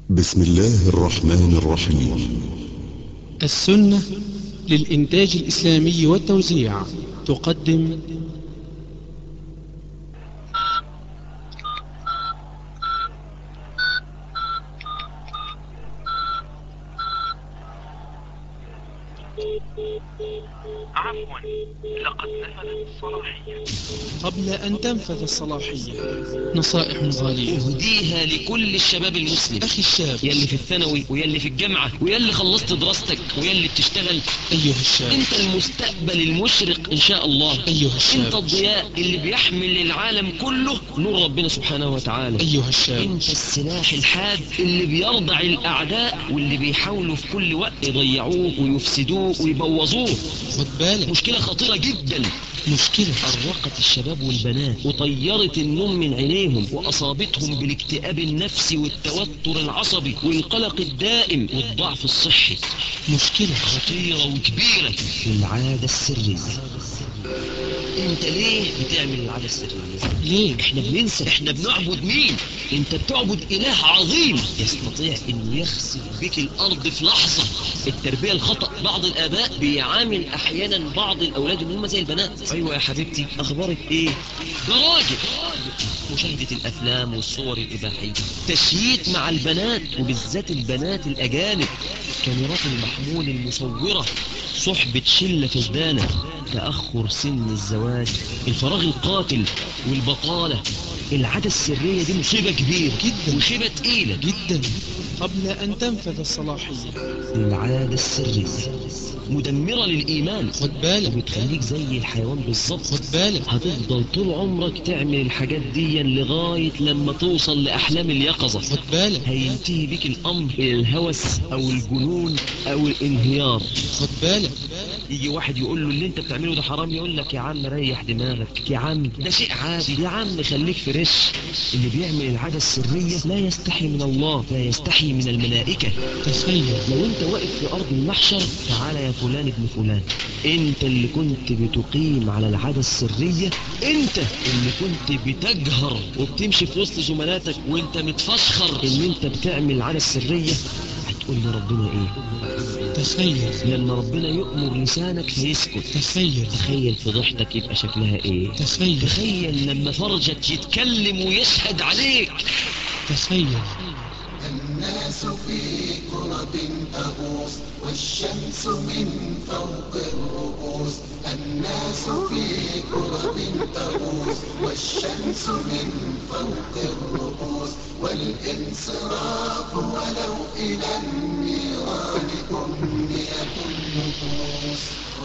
بسم الله الرحمن الرحيم السنة للإنتاج الإسلامي والتوزيع تقدم عفوا لقد نفذت الصلاحية قبل أن تنفذ الصلاحية نصائح غالية اهديها لكل الشباب المسلم أخي الشاب يلي في الثانوي ويلي في الجامعة ويلي خلصت دراستك ويلي بتشتغل أيها الشاب انت المستقبل المشرق ان شاء الله أيها انت الشاب الضياء اللي بيحمل للعالم كله نور ربنا سبحانه وتعالى أيها الشاب انت السلاح الحاد اللي بيرضع الاعداء واللي بيحاولوا في كل وقت يضيعوه ويفسدوه ويبوظوه خد بالك مشكلة خطيرة جدا مشكلة أرقت الشباب والبنات وطيرت النوم من عينيهم وأصابتهم بالاكتئاب النفسي والتوتر العصبي والقلق الدائم والضعف الصحي مشكلة خطيرة وكبيرة العادة السرية انت ليه بتعمل العادة السرية ليه احنا بننسى احنا بنعبد مين انت بتعبد اله عظيم يستطيع انه يخسف بك الارض في لحظة التربية الخطأ بعض الاباء بيعامل احيانا بعض الاولاد ان هم زي البنات ايوه يا حبيبتي اخبارك ايه ده راجل مشاهدة الافلام والصور الاباحية تشييت مع البنات وبالذات البنات الاجانب كاميرات المحمول المصورة صحبة شلة فسدانة تأخر سن الزواج الفراغ القاتل والبطالة العادة السرية دي مصيبة كبيرة جدا. مصيبة تقيلة جدا قبل أن تنفذ الصلاحية العادة السرية مدمرة للإيمان خد بالك وبتخليك زي الحيوان بالظبط خد بالك هتفضل طول عمرك تعمل الحاجات دي لغاية لما توصل لأحلام اليقظة خد بالك هينتهي بك الأمر إلى الهوس أو الجنون أو الانهيار خد بالك يجي واحد يقول له اللي انت بتعمله ده حرام يقول لك يا عم ريح دماغك يا عم ده شيء عادي يا عم خليك فريش اللي بيعمل العادة السرية لا يستحي من الله لا يستحي من الملائكة تخيل لو انت واقف في ارض المحشر تعالى يا فلان ابن فلان انت اللي كنت بتقيم على العادة السرية انت اللي كنت بتجهر وبتمشي في وسط زملاتك وانت متفشخر ان انت بتعمل العادة السرية هتقول لي ربنا ايه تخيل لما ربنا يؤمر لسانك فيسكت تخيل تخيل فضيحتك يبقى شكلها ايه تخيل تخيل لما فرجك يتكلم ويشهد عليك تخيل الناس في كرة تغوص والشمس من فوق الرؤوس الناس في كرة تغوص والشمس من فوق الرؤوس والانصراف ولو إلى النيران أمنية النفوس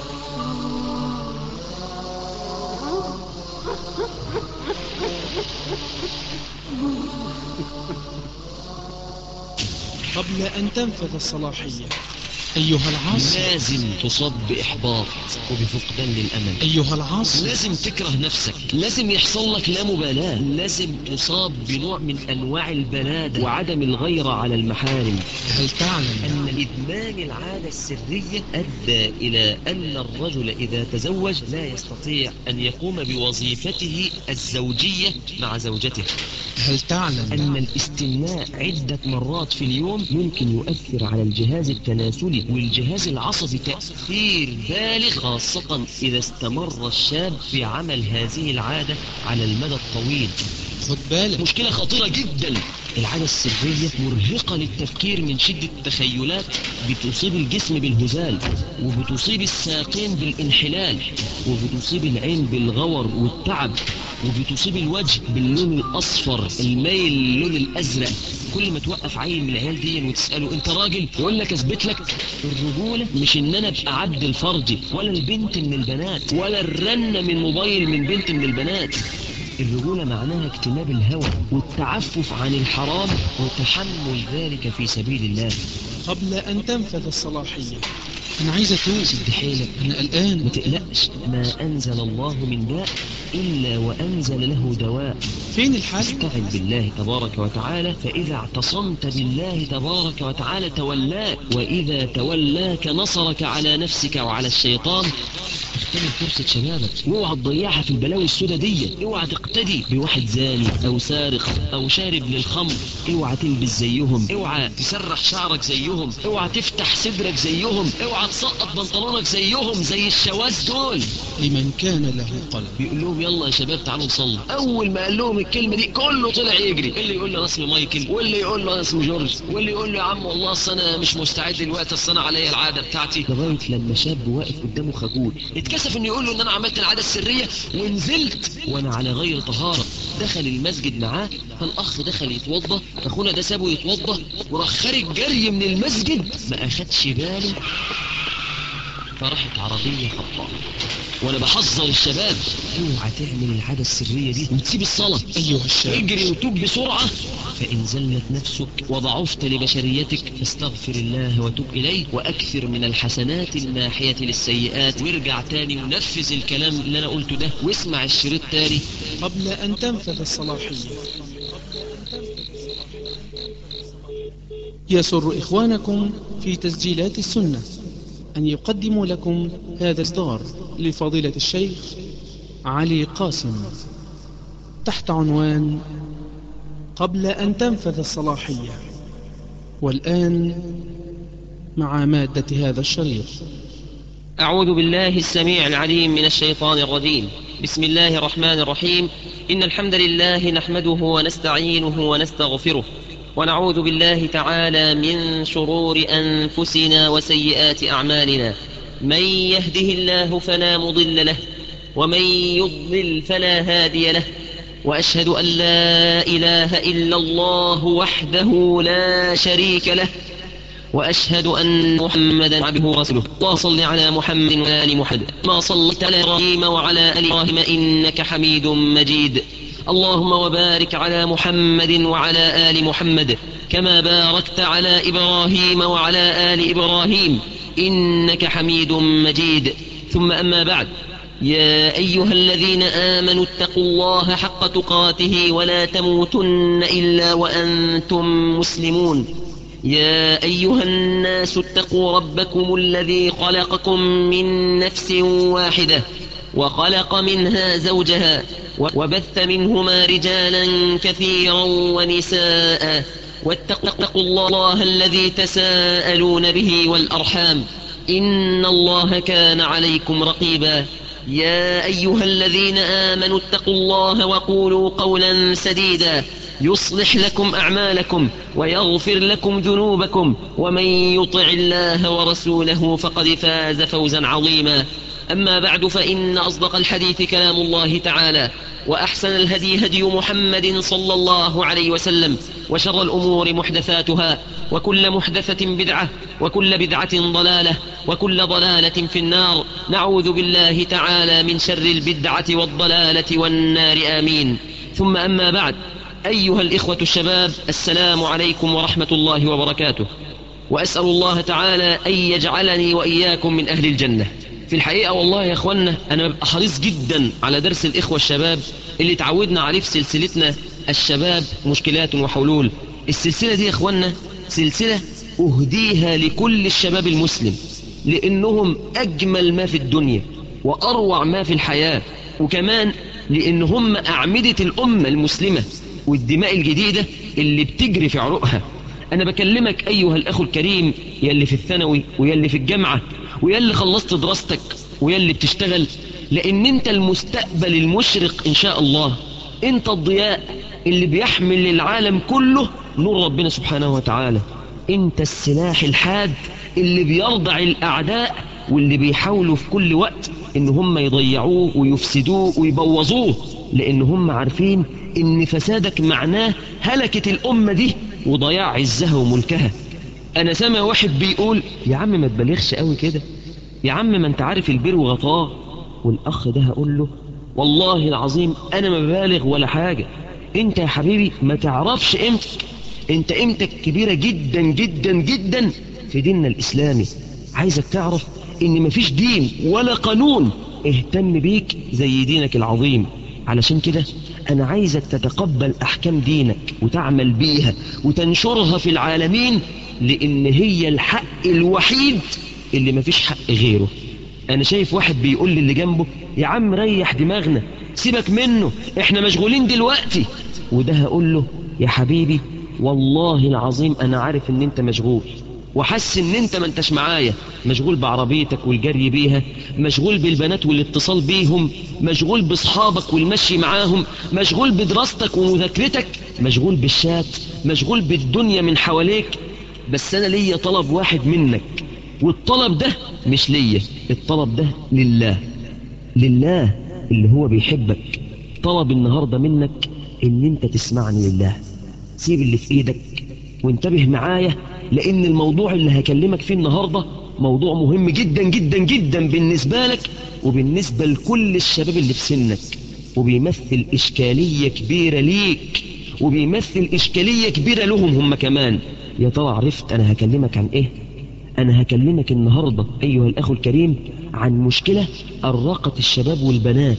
قبل أن تنفذ الصلاحية أيها العاصي لازم تصاب بإحباط وبفقدان للأمل أيها العاصي لازم تكره نفسك لازم يحصل لك لا مبالاة لازم تصاب بنوع من أنواع البلادة وعدم الغيرة على المحارم هل تعلم أن إدمان العادة السرية أدى إلى أن الرجل إذا تزوج لا يستطيع أن يقوم بوظيفته الزوجية مع زوجته هل تعلم أن الاستمناء عدة مرات في اليوم ممكن يؤثر على الجهاز التناسلي والجهاز العصبي تأثير بالغ خاصة إذا استمر الشاب في عمل هذه العادة على المدى الطويل خد بالك مشكلة خطيرة جدا العادة السرية مرهقة للتفكير من شدة التخيلات بتصيب الجسم بالهزال وبتصيب الساقين بالانحلال وبتصيب العين بالغور والتعب وبتصيب الوجه باللون الأصفر الميل للون الأزرق كل ما توقف عيل من العيال دي وتسأله انت راجل يقول لك اثبت لك الرجولة مش ان انا ابقى عبد الفرج ولا البنت من البنات ولا الرنة من موبايل من بنت من البنات الرجولة معناها اجتناب الهوى والتعفف عن الحرام وتحمل ذلك في سبيل الله قبل أن تنفذ الصلاحية أنا عايز أتوب سد حيلك أنا ما قلقان تقلقش ما أنزل الله من داء إلا وأنزل له دواء فين الحل استعن بالله تبارك وتعالى فإذا اعتصمت بالله تبارك وتعالى تولاك وإذا تولاك نصرك على نفسك وعلى الشيطان اغتنم فرصة شبابك واوعى تضيعها في البلاوي السوداء دي اوعى تقتدي بواحد زاني او سارق او شارب للخمر اوعى تلبس زيهم اوعى تسرح شعرك زيهم اوعى تفتح صدرك زيهم اوعى تسقط بنطلونك زيهم زي الشواذ دول لمن كان له قلب بيقول لهم يلا يا شباب تعالوا نصلي اول ما قال لهم الكلمه دي كله طلع يجري اللي يقول له انا اسمي مايكل واللي يقول له انا اسمي جورج واللي يقول له يا عم والله اصل انا مش مستعد دلوقتي اصل انا عليا العاده بتاعتي لغايه لما شاب واقف قدامه خجول اتكسف انه يقول له ان انا عملت العاده السريه ونزلت وانا على غير طهاره دخل المسجد معاه فالاخ دخل يتوضى اخونا ده سابه يتوضى وراح خارج جري من المسجد ما اخدش باله فراحت عربية خطأ وانا بحذر الشباب اوعى تعمل العادة السرية دي وتسيب الصلاة أيها الشاب اجري وتوب بسرعة فإن زلت نفسك وضعفت لبشريتك فاستغفر الله وتوب إليه وأكثر من الحسنات الماحية للسيئات وارجع تاني ونفذ الكلام اللي أنا قلته ده واسمع الشريط تاني قبل أن تنفذ الصلاحية يسر إخوانكم في تسجيلات السنة أن يقدموا لكم هذا الإصدار لفضيلة الشيخ علي قاسم تحت عنوان قبل أن تنفذ الصلاحية والآن مع مادة هذا الشريط أعوذ بالله السميع العليم من الشيطان الرجيم بسم الله الرحمن الرحيم إن الحمد لله نحمده ونستعينه ونستغفره ونعوذ بالله تعالى من شرور أنفسنا وسيئات أعمالنا من يهده الله فلا مضل له ومن يضلل فلا هادي له وأشهد أن لا إله إلا الله وحده لا شريك له وأشهد أن محمدا عبده ورسوله اللهم صل على محمد وآل محمد ما صليت على إبراهيم وعلى آل إبراهيم إنك حميد مجيد اللهم وبارك على محمد وعلى آل محمد كما باركت على إبراهيم وعلى آل إبراهيم إنك حميد مجيد ثم أما بعد يا أيها الذين آمنوا اتقوا الله حق تقاته ولا تموتن إلا وأنتم مسلمون يا أيها الناس اتقوا ربكم الذي خلقكم من نفس واحدة وخلق منها زوجها وبث منهما رجالا كثيرا ونساء واتقوا الله الذي تساءلون به والأرحام إن الله كان عليكم رقيبا يا أيها الذين آمنوا اتقوا الله وقولوا قولا سديدا يصلح لكم أعمالكم ويغفر لكم ذنوبكم ومن يطع الله ورسوله فقد فاز فوزا عظيما أما بعد فإن أصدق الحديث كلام الله تعالى وأحسن الهدي هدي محمد صلى الله عليه وسلم وشر الأمور محدثاتها وكل محدثة بدعة وكل بدعة ضلالة وكل ضلالة في النار نعوذ بالله تعالى من شر البدعة والضلالة والنار آمين ثم أما بعد أيها الإخوة الشباب السلام عليكم ورحمة الله وبركاته وأسأل الله تعالى أن يجعلني وإياكم من أهل الجنة في الحقيقة والله يا أخوانا أنا ببقى حريص جدا على درس الإخوة الشباب اللي تعودنا عليه في سلسلتنا الشباب مشكلات وحلول السلسلة دي يا أخوانا سلسلة أهديها لكل الشباب المسلم لأنهم أجمل ما في الدنيا وأروع ما في الحياة وكمان لأن هم أعمدة الأمة المسلمة والدماء الجديدة اللي بتجري في عروقها أنا بكلمك أيها الأخ الكريم يلي في الثانوي ويلي في الجامعة ويلي خلصت دراستك ويلي بتشتغل لأن أنت المستقبل المشرق إن شاء الله أنت الضياء اللي بيحمل للعالم كله نور ربنا سبحانه وتعالى أنت السلاح الحاد اللي بيرضع الأعداء واللي بيحاولوا في كل وقت إن هم يضيعوه ويفسدوه ويبوظوه لأن هم عارفين إن فسادك معناه هلكة الأمة دي وضياع عزها وملكها أنا سامع واحد بيقول يا عم ما تبالغش قوي كده يا عم ما انت عارف البير وغطاه والأخ ده هقول له والله العظيم أنا ما ببالغ ولا حاجة انت يا حبيبي ما تعرفش قيمتك انت قيمتك كبيرة جدا جدا جدا في ديننا الإسلامي عايزك تعرف ان مفيش دين ولا قانون اهتم بيك زي دينك العظيم علشان كده أنا عايزك تتقبل أحكام دينك وتعمل بيها وتنشرها في العالمين لأن هي الحق الوحيد اللي مفيش حق غيره انا شايف واحد بيقول للي جنبه يا عم ريح دماغنا سيبك منه احنا مشغولين دلوقتي وده هقول له يا حبيبي والله العظيم انا عارف ان انت مشغول وحس ان انت ما انتش معايا مشغول بعربيتك والجري بيها مشغول بالبنات والاتصال بيهم مشغول باصحابك والمشي معاهم مشغول بدراستك ومذاكرتك مشغول بالشات مشغول بالدنيا من حواليك بس انا ليا طلب واحد منك والطلب ده مش ليا الطلب ده لله لله اللي هو بيحبك طلب النهاردة منك ان انت تسمعني لله سيب اللي في ايدك وانتبه معايا لان الموضوع اللي هكلمك فيه النهاردة موضوع مهم جدا جدا جدا بالنسبة لك وبالنسبة لكل الشباب اللي في سنك وبيمثل اشكالية كبيرة ليك وبيمثل اشكالية كبيرة لهم هم كمان يا ترى عرفت انا هكلمك عن ايه أنا هكلمك النهاردة أيها الأخ الكريم عن مشكلة أرقت الشباب والبنات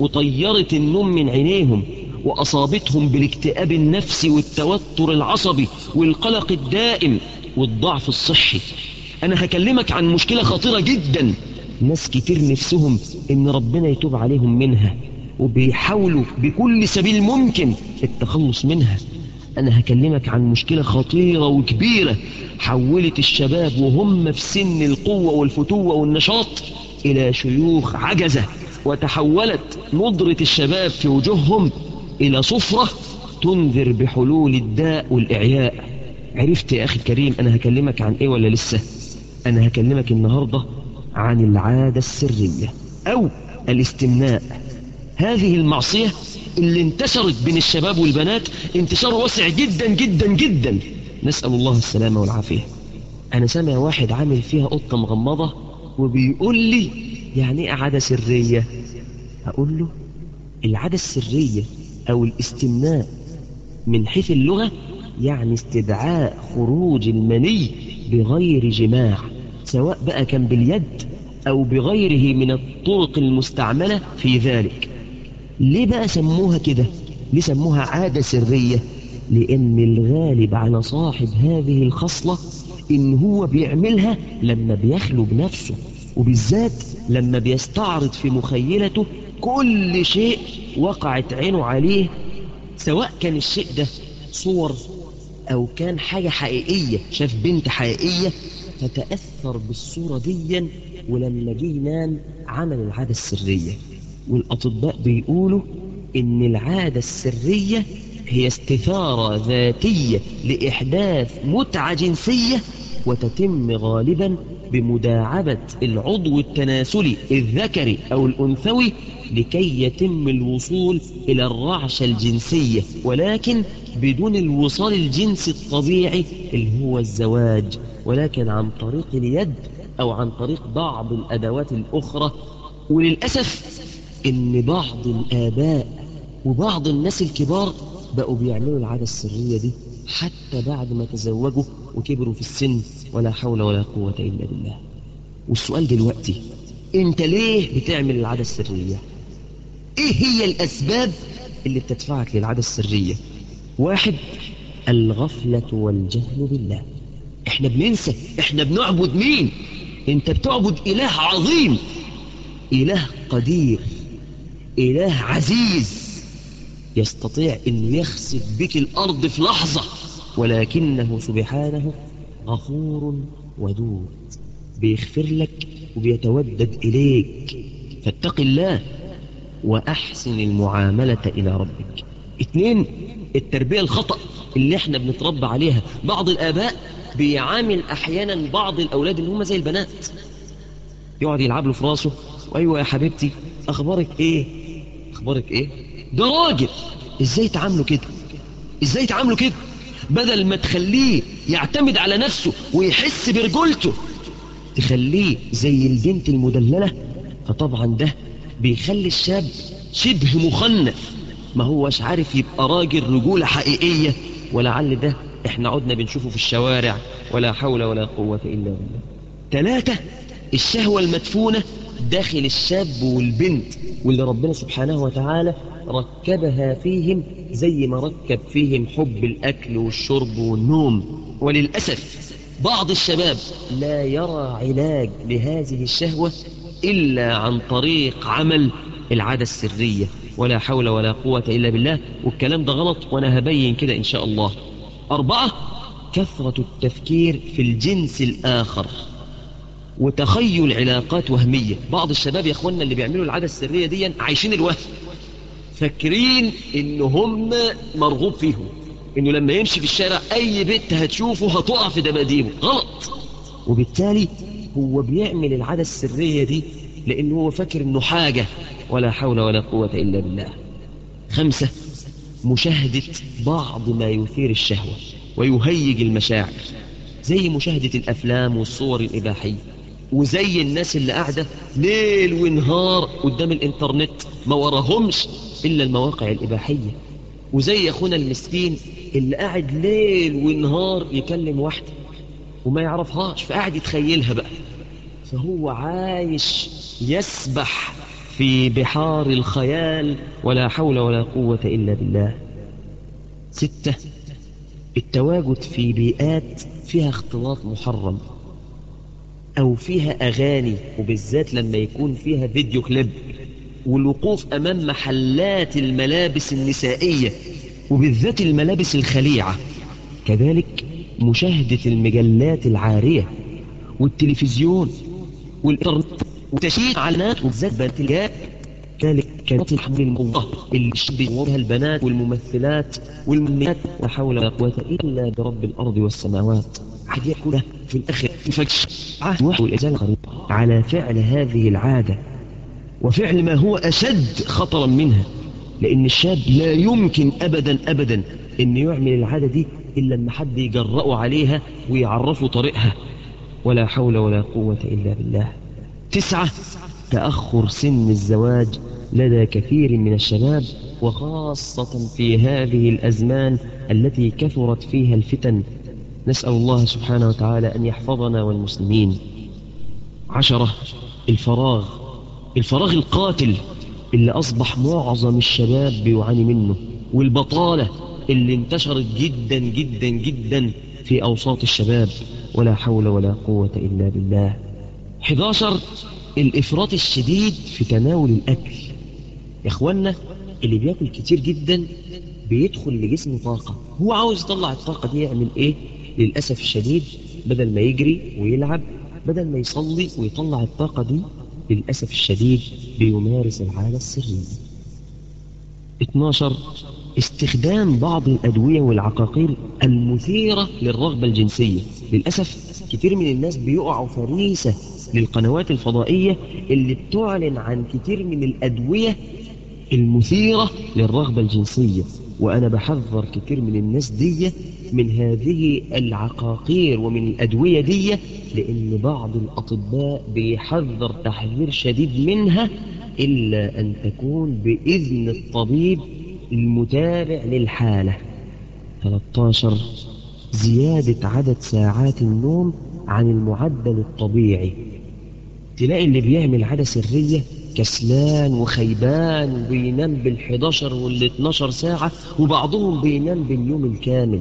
وطيرت النوم من عينيهم وأصابتهم بالاكتئاب النفسي والتوتر العصبي والقلق الدائم والضعف الصحي أنا هكلمك عن مشكلة خطيرة جدا ناس كتير نفسهم إن ربنا يتوب عليهم منها وبيحاولوا بكل سبيل ممكن التخلص منها أنا هكلمك عن مشكلة خطيرة وكبيرة حولت الشباب وهم في سن القوة والفتوة والنشاط إلى شيوخ عجزة وتحولت نضرة الشباب في وجوههم إلى صفرة تنذر بحلول الداء والإعياء عرفت يا أخي الكريم أنا هكلمك عن إيه ولا لسه أنا هكلمك النهاردة عن العادة السرية أو الاستمناء هذه المعصية اللي انتشرت بين الشباب والبنات انتشار واسع جدا جدا جدا نسأل الله السلامة والعافية أنا سامع واحد عامل فيها قطة مغمضة وبيقول لي يعني ايه عادة سرية أقول له العادة السرية أو الاستمناء من حيث اللغة يعني استدعاء خروج المني بغير جماع سواء بقى كان باليد أو بغيره من الطرق المستعملة في ذلك ليه بقى سموها كده ليه سموها عادة سرية لأن الغالب على صاحب هذه الخصلة إن هو بيعملها لما بيخلو بنفسه وبالذات لما بيستعرض في مخيلته كل شيء وقعت عينه عليه سواء كان الشيء ده صور أو كان حاجة حقيقية شاف بنت حقيقية فتأثر بالصورة دي ولما جه ينام عمل العادة السرية والأطباء بيقولوا إن العادة السرية هي استثارة ذاتية لإحداث متعة جنسية وتتم غالبا بمداعبة العضو التناسلي الذكري أو الأنثوي لكي يتم الوصول إلى الرعشة الجنسية ولكن بدون الوصال الجنسي الطبيعي اللي هو الزواج ولكن عن طريق اليد أو عن طريق بعض الأدوات الأخرى وللأسف إن بعض الآباء وبعض الناس الكبار بقوا بيعملوا العادة السرية دي حتى بعد ما تزوجوا وكبروا في السن ولا حول ولا قوة إلا بالله والسؤال دلوقتي انت ليه بتعمل العادة السرية ايه هي الأسباب اللي بتدفعك للعادة السرية واحد الغفلة والجهل بالله احنا بننسى احنا بنعبد مين انت بتعبد إله عظيم إله قدير إله عزيز يستطيع أن يخسف بك الأرض في لحظة ولكنه سبحانه غفور ودود بيغفر لك وبيتودد إليك فاتق الله وأحسن المعاملة إلى ربك اثنين التربية الخطأ اللي احنا بنتربى عليها بعض الآباء بيعامل أحيانا بعض الأولاد اللي هم زي البنات يقعد يلعب له في راسه وأيوة يا حبيبتي أخبارك إيه أخبارك إيه ده راجل إزاي تعامله كده إزاي تعامله كده بدل ما تخليه يعتمد على نفسه ويحس برجولته تخليه زي البنت المدللة فطبعا ده بيخلي الشاب شبه مخنث ما هوش عارف يبقى راجل رجولة حقيقية ولعل ده احنا عدنا بنشوفه في الشوارع ولا حول ولا قوة إلا بالله ثلاثة الشهوة المدفونة داخل الشاب والبنت واللي ربنا سبحانه وتعالى ركبها فيهم زي ما ركب فيهم حب الأكل والشرب والنوم وللأسف بعض الشباب لا يرى علاج لهذه الشهوة إلا عن طريق عمل العادة السرية ولا حول ولا قوة إلا بالله والكلام ده غلط وأنا هبين كده إن شاء الله أربعة كثرة التفكير في الجنس الآخر وتخيل علاقات وهمية بعض الشباب يا أخوانا اللي بيعملوا العادة السرية دي عايشين الوهم فاكرين إن هم مرغوب فيهم إنه لما يمشي في الشارع أي بنت هتشوفه هتقع في دباديبه غلط وبالتالي هو بيعمل العادة السرية دي لأنه هو فاكر إنه حاجة ولا حول ولا قوة إلا بالله خمسة مشاهدة بعض ما يثير الشهوة ويهيج المشاعر زي مشاهدة الأفلام والصور الإباحية وزي الناس اللي قاعدة ليل ونهار قدام الإنترنت ما وراهمش إلا المواقع الإباحية وزي أخونا المسكين اللي قاعد ليل ونهار يكلم واحدة وما يعرفهاش فقاعد يتخيلها بقى فهو عايش يسبح في بحار الخيال ولا حول ولا قوة إلا بالله ستة التواجد في بيئات فيها اختلاط محرم أو فيها أغاني وبالذات لما يكون فيها فيديو كليب والوقوف أمام محلات الملابس النسائية وبالذات الملابس الخليعة كذلك مشاهدة المجلات العارية والتلفزيون والإنترنت وتشييع علامات وبالذات بنتلجات كذلك كانت الحمل الموضة اللي بيصورها البنات والممثلات والمنيات لا حول ولا قوة إلا برب الأرض والسماوات عاد يحكوا في الأخر يفكش والإزالة قريب على فعل هذه العادة وفعل ما هو أشد خطرا منها لأن الشاب لا يمكن أبدا أبدا أن يعمل العادة دي إلا لما حد يجرأه عليها ويعرفه طريقها ولا حول ولا قوة إلا بالله تسعة تأخر سن الزواج لدى كثير من الشباب وخاصة في هذه الأزمان التي كثرت فيها الفتن نسأل الله سبحانه وتعالى أن يحفظنا والمسلمين عشرة الفراغ الفراغ القاتل اللي أصبح معظم الشباب بيعاني منه والبطالة اللي انتشرت جدا جدا جدا في أوساط الشباب ولا حول ولا قوة إلا بالله 11 الإفراط الشديد في تناول الأكل يا إخوانا اللي بياكل كتير جدا بيدخل لجسمه طاقة هو عاوز يطلع الطاقة دي يعمل إيه للأسف الشديد بدل ما يجري ويلعب بدل ما يصلي ويطلع الطاقة دي للأسف الشديد بيمارس العادة السرية 12 استخدام بعض الأدوية والعقاقير المثيرة للرغبة الجنسية للأسف كتير من الناس بيقعوا فريسة للقنوات الفضائية اللي بتعلن عن كتير من الأدوية المثيرة للرغبة الجنسية وأنا بحذر كتير من الناس دي من هذه العقاقير ومن الأدوية دي لأن بعض الأطباء بيحذر تحذير شديد منها إلا أن تكون بإذن الطبيب المتابع للحالة 13 زيادة عدد ساعات النوم عن المعدل الطبيعي تلاقي اللي بيعمل عادة سرية كسلان وخيبان وبينام بال11 وال12 ساعة وبعضهم بينام باليوم الكامل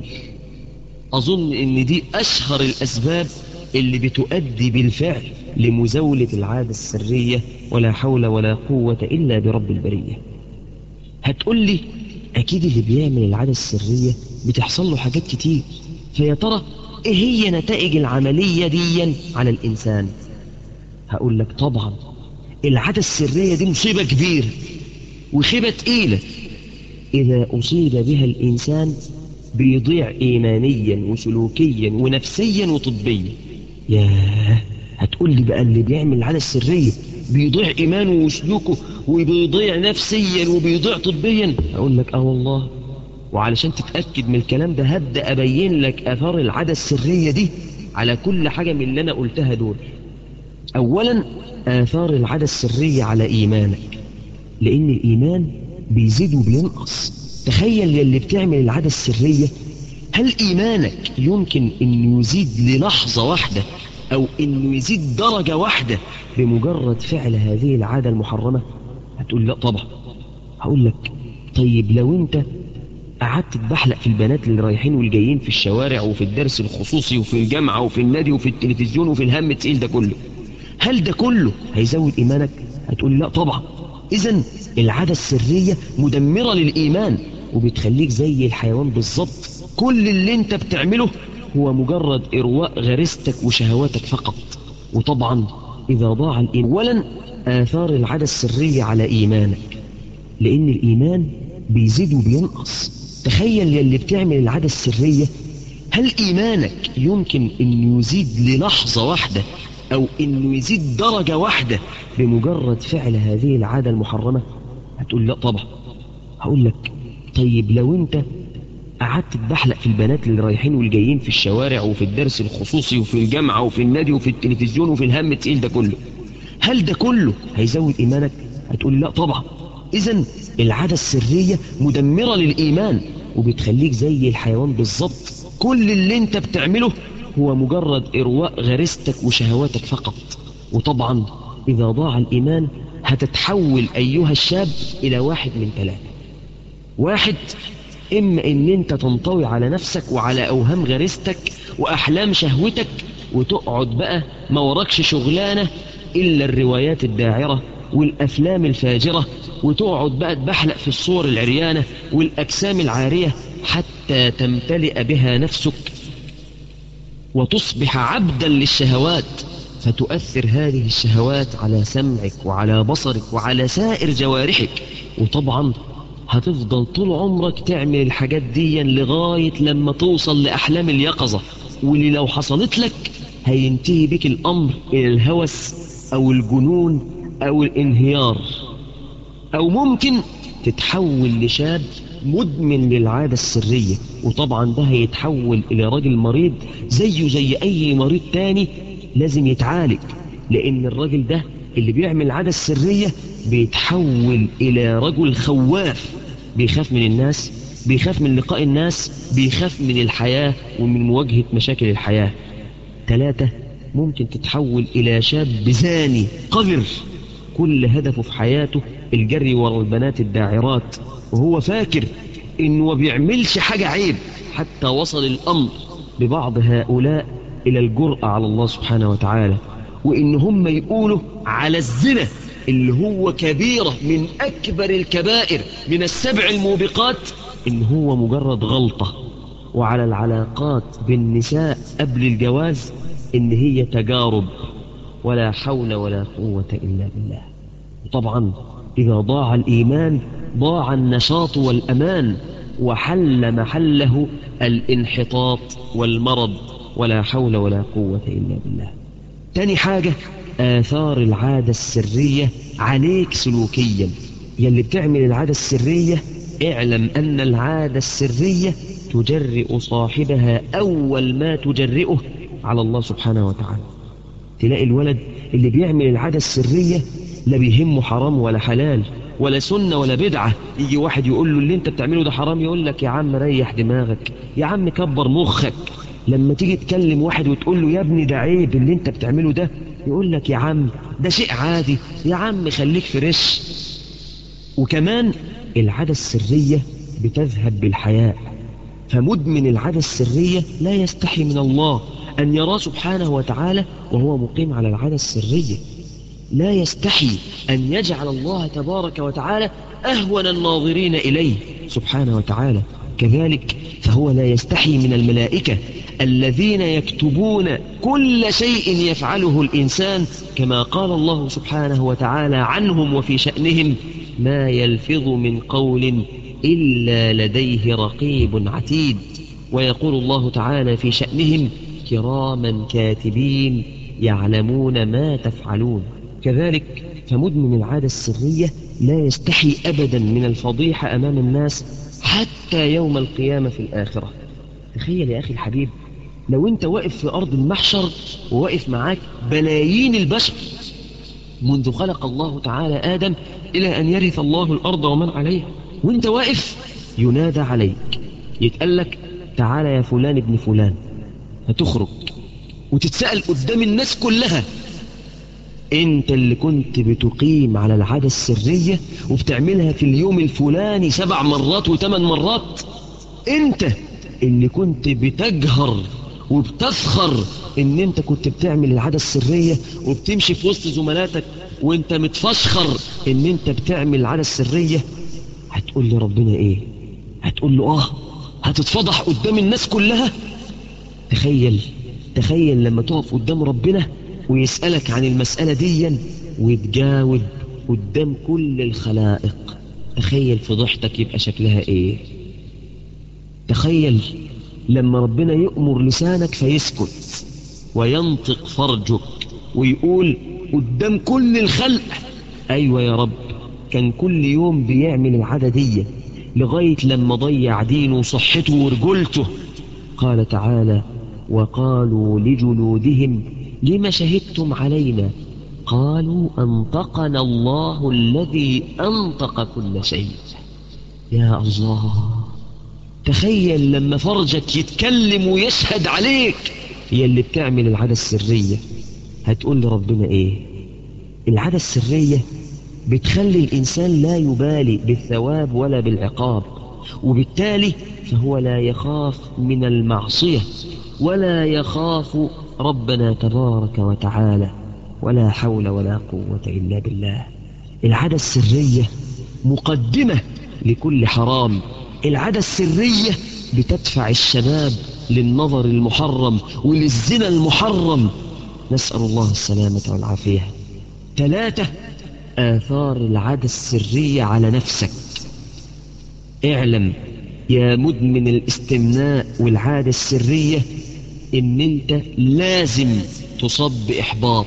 أظن إن دي أشهر الأسباب اللي بتؤدي بالفعل لمزاولة العادة السرية ولا حول ولا قوة إلا برب البرية هتقول لي أكيد اللي بيعمل العادة السرية بتحصل له حاجات كتير فيا ترى إيه هي نتائج العملية دي على الإنسان هقول لك طبعا العادة السرية دي مصيبة كبيرة وخيبة تقيلة إذا أصيب بها الإنسان بيضيع إيمانيا وسلوكيا ونفسيا وطبيا ياه هتقول لي بقى اللي بيعمل العادة السرية بيضيع إيمانه وسلوكه وبيضيع نفسيا وبيضيع طبيا أقول لك آه والله وعلشان تتأكد من الكلام ده هبدأ أبين لك أثار العادة السرية دي على كل حاجة من اللي أنا قلتها دول أولا آثار العادة السرية على إيمانك لأن الإيمان بيزيد وبينقص تخيل يلي بتعمل العادة السرية هل إيمانك يمكن أن يزيد للحظة واحدة أو أنه يزيد درجة واحدة بمجرد فعل هذه العادة المحرمة هتقول لا طبعا هقول لك طيب لو أنت قعدت تبحلق في البنات اللي رايحين والجايين في الشوارع وفي الدرس الخصوصي وفي الجامعة وفي النادي وفي التلفزيون وفي الهم التقيل ده كله هل ده كله هيزود إيمانك هتقول لا طبعا إذا العادة السرية مدمرة للإيمان وبتخليك زي الحيوان بالظبط كل اللي انت بتعمله هو مجرد إرواء غريزتك وشهواتك فقط وطبعا إذا ضاع الإيمان أولا آثار العادة السرية على إيمانك لأن الإيمان بيزيد وبينقص تخيل يلي بتعمل العادة السرية هل إيمانك يمكن أن يزيد للحظة واحدة أو أنه يزيد درجة واحدة بمجرد فعل هذه العادة المحرمة هتقول لا طبعا هقول لك طيب لو أنت قعدت تبحلق في البنات اللي رايحين والجايين في الشوارع وفي الدرس الخصوصي وفي الجامعة وفي النادي وفي التلفزيون وفي الهم التقيل ده كله هل ده كله هيزود إيمانك هتقول لا طبعا إذا العادة السرية مدمرة للإيمان وبتخليك زي الحيوان بالظبط كل اللي انت بتعمله هو مجرد إرواء غريزتك وشهواتك فقط وطبعا إذا ضاع الإيمان هتتحول أيها الشاب إلى واحد من ثلاثة واحد إما إن أنت تنطوي على نفسك وعلى أوهام غريزتك وأحلام شهوتك وتقعد بقى ما وراكش شغلانة إلا الروايات الداعرة والأفلام الفاجرة وتقعد بقى تبحلق في الصور العريانة والأجسام العارية حتى تمتلئ بها نفسك وتصبح عبدا للشهوات فتؤثر هذه الشهوات على سمعك وعلى بصرك وعلى سائر جوارحك وطبعا هتفضل طول عمرك تعمل الحاجات دي لغاية لما توصل لأحلام اليقظة واللي لو حصلت لك هينتهي بك الأمر إلى الهوس أو الجنون أو الانهيار أو ممكن تتحول لشاب مدمن للعادة السرية وطبعا ده هيتحول إلى راجل مريض زيه زي أي مريض تاني لازم يتعالج لأن الراجل ده اللي بيعمل العادة السرية بيتحول إلى رجل خواف بيخاف من الناس بيخاف من لقاء الناس بيخاف من الحياة ومن مواجهة مشاكل الحياة ثلاثة ممكن تتحول إلى شاب زاني قذر كل هدفه في حياته الجري ورا البنات الداعرات وهو فاكر إنه ما بيعملش حاجة عيب حتى وصل الأمر ببعض هؤلاء إلى الجرأة على الله سبحانه وتعالى وإن هم يقولوا على الزنا اللي هو كبيرة من أكبر الكبائر من السبع الموبقات إن هو مجرد غلطة وعلى العلاقات بالنساء قبل الجواز إن هي تجارب ولا حول ولا قوة إلا بالله طبعا إذا ضاع الإيمان ضاع النشاط والأمان وحل محله الانحطاط والمرض ولا حول ولا قوة إلا بالله تاني حاجة آثار العادة السرية عليك سلوكيا يلي بتعمل العادة السرية اعلم أن العادة السرية تجرئ صاحبها أول ما تجرئه على الله سبحانه وتعالى تلاقي الولد اللي بيعمل العادة السرية لا بيهمه حرام ولا حلال ولا سنة ولا بدعة يجي واحد يقول له اللي انت بتعمله ده حرام يقول لك يا عم ريح دماغك يا عم كبر مخك لما تيجي تكلم واحد وتقول له يا ابني ده عيب اللي انت بتعمله ده يقول لك يا عم ده شيء عادي يا عم خليك فريش وكمان العادة السرية بتذهب بالحياء فمدمن العادة السرية لا يستحي من الله أن يرى سبحانه وتعالى وهو مقيم على العادة السرية لا يستحي أن يجعل الله تبارك وتعالى أهون الناظرين إليه سبحانه وتعالى كذلك فهو لا يستحي من الملائكة الذين يكتبون كل شيء يفعله الإنسان كما قال الله سبحانه وتعالى عنهم وفي شأنهم ما يلفظ من قول إلا لديه رقيب عتيد ويقول الله تعالى في شأنهم كراما كاتبين يعلمون ما تفعلون كذلك فمدمن العادة السرية لا يستحي أبدا من الفضيحة أمام الناس حتى يوم القيامة في الآخرة تخيل يا أخي الحبيب لو أنت واقف في أرض المحشر وواقف معاك بلايين البشر منذ خلق الله تعالى آدم إلى أن يرث الله الأرض ومن عليها وانت واقف ينادى عليك يتقال لك تعالى يا فلان ابن فلان هتخرج وتتسأل قدام الناس كلها انت اللي كنت بتقيم على العادة السرية وبتعملها في اليوم الفلاني سبع مرات وثمان مرات انت اللي كنت بتجهر وبتفخر ان انت كنت بتعمل العادة السرية وبتمشي في وسط زملاتك وانت متفشخر ان انت بتعمل العادة السرية هتقول لي ربنا ايه هتقول له اه هتتفضح قدام الناس كلها تخيل تخيل لما تقف قدام ربنا ويسألك عن المسألة دي وتجاوب قدام كل الخلائق تخيل فضحتك يبقى شكلها ايه تخيل لما ربنا يأمر لسانك فيسكت وينطق فرجك ويقول قدام كل الخلق أيوة يا رب كان كل يوم بيعمل العادة دي لغاية لما ضيع دينه وصحته ورجولته قال تعالى وقالوا لجلودهم لم شهدتم علينا قالوا أنطقنا الله الذي أنطق كل شيء يا الله تخيل لما فرجك يتكلم ويشهد عليك هي اللي بتعمل العادة السرية هتقول لربنا ايه العادة السرية بتخلي الإنسان لا يبالي بالثواب ولا بالعقاب وبالتالي فهو لا يخاف من المعصية ولا يخاف ربنا تبارك وتعالى ولا حول ولا قوة إلا بالله العادة السرية مقدمة لكل حرام العادة السرية بتدفع الشباب للنظر المحرم وللزنا المحرم نسأل الله السلامة والعافية ثلاثة آثار العادة السرية على نفسك اعلم يا مدمن الاستمناء والعادة السرية ان انت لازم تصاب بإحباط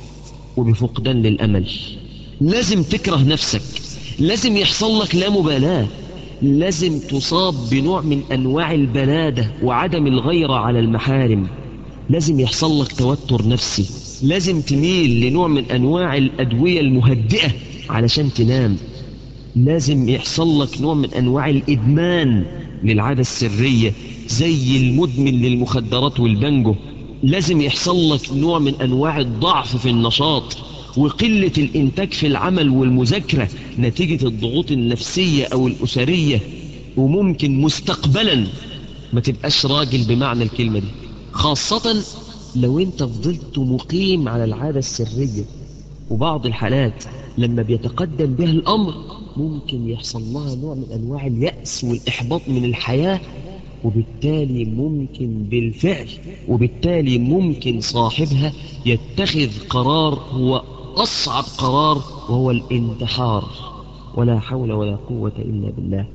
وبفقدان للأمل لازم تكره نفسك لازم يحصل لك لا مبالاة لازم تصاب بنوع من أنواع البلادة وعدم الغيرة على المحارم لازم يحصل لك توتر نفسي لازم تميل لنوع من أنواع الأدوية المهدئة علشان تنام لازم يحصل لك نوع من أنواع الإدمان للعادة السرية زي المدمن للمخدرات والبنجو لازم يحصل لك نوع من أنواع الضعف في النشاط وقلة الإنتاج في العمل والمذاكرة نتيجة الضغوط النفسية أو الأسرية وممكن مستقبلا ما تبقاش راجل بمعنى الكلمة دي خاصة لو انت فضلت مقيم على العادة السرية وبعض الحالات لما بيتقدم بها الأمر ممكن يحصل لها نوع من أنواع اليأس والإحباط من الحياة وبالتالي ممكن بالفعل وبالتالي ممكن صاحبها يتخذ قرار هو أصعب قرار وهو الانتحار ولا حول ولا قوة إلا بالله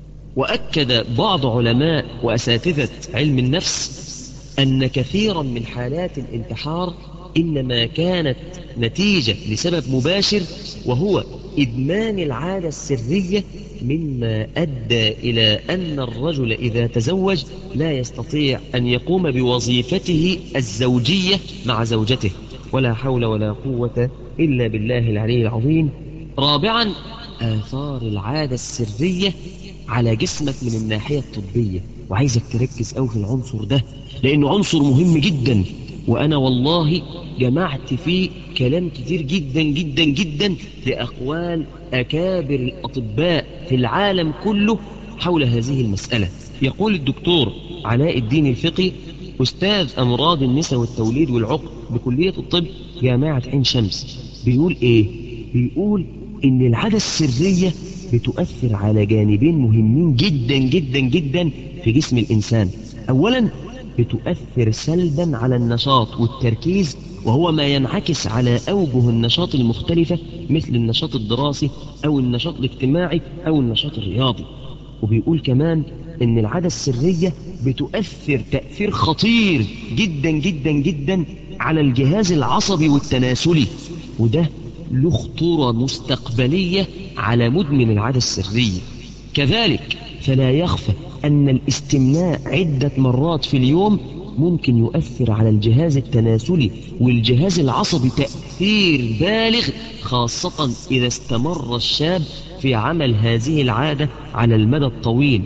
وأكد بعض علماء وأساتذة علم النفس أن كثيرا من حالات الانتحار إنما كانت نتيجة لسبب مباشر وهو إدمان العادة السرية مما أدى إلى أن الرجل إذا تزوج لا يستطيع أن يقوم بوظيفته الزوجية مع زوجته ولا حول ولا قوة إلا بالله العلي العظيم رابعا آثار العادة السرية على جسمك من الناحية الطبية وعايزك تركز أو في العنصر ده لأنه عنصر مهم جدا وأنا والله جمعت فيه كلام كتير جدا جدا جدا لأقوال أكابر الأطباء في العالم كله حول هذه المسألة يقول الدكتور علاء الدين الفقي أستاذ أمراض النساء والتوليد والعقم بكلية الطب جامعة عين شمس بيقول إيه؟ بيقول إن العادة السرية بتؤثر على جانبين مهمين جدا جدا جدا في جسم الإنسان أولا بتؤثر سلبا على النشاط والتركيز وهو ما ينعكس على أوجه النشاط المختلفة مثل النشاط الدراسي أو النشاط الاجتماعي أو النشاط الرياضي وبيقول كمان ان العادة السرية بتؤثر تأثير خطير جدا جدا جدا على الجهاز العصبي والتناسلي وده له خطورة مستقبلية على مدمن العادة السرية كذلك فلا يخفى أن الاستمناء عدة مرات في اليوم ممكن يؤثر على الجهاز التناسلي والجهاز العصبي تأثير بالغ خاصة إذا استمر الشاب في عمل هذه العادة على المدى الطويل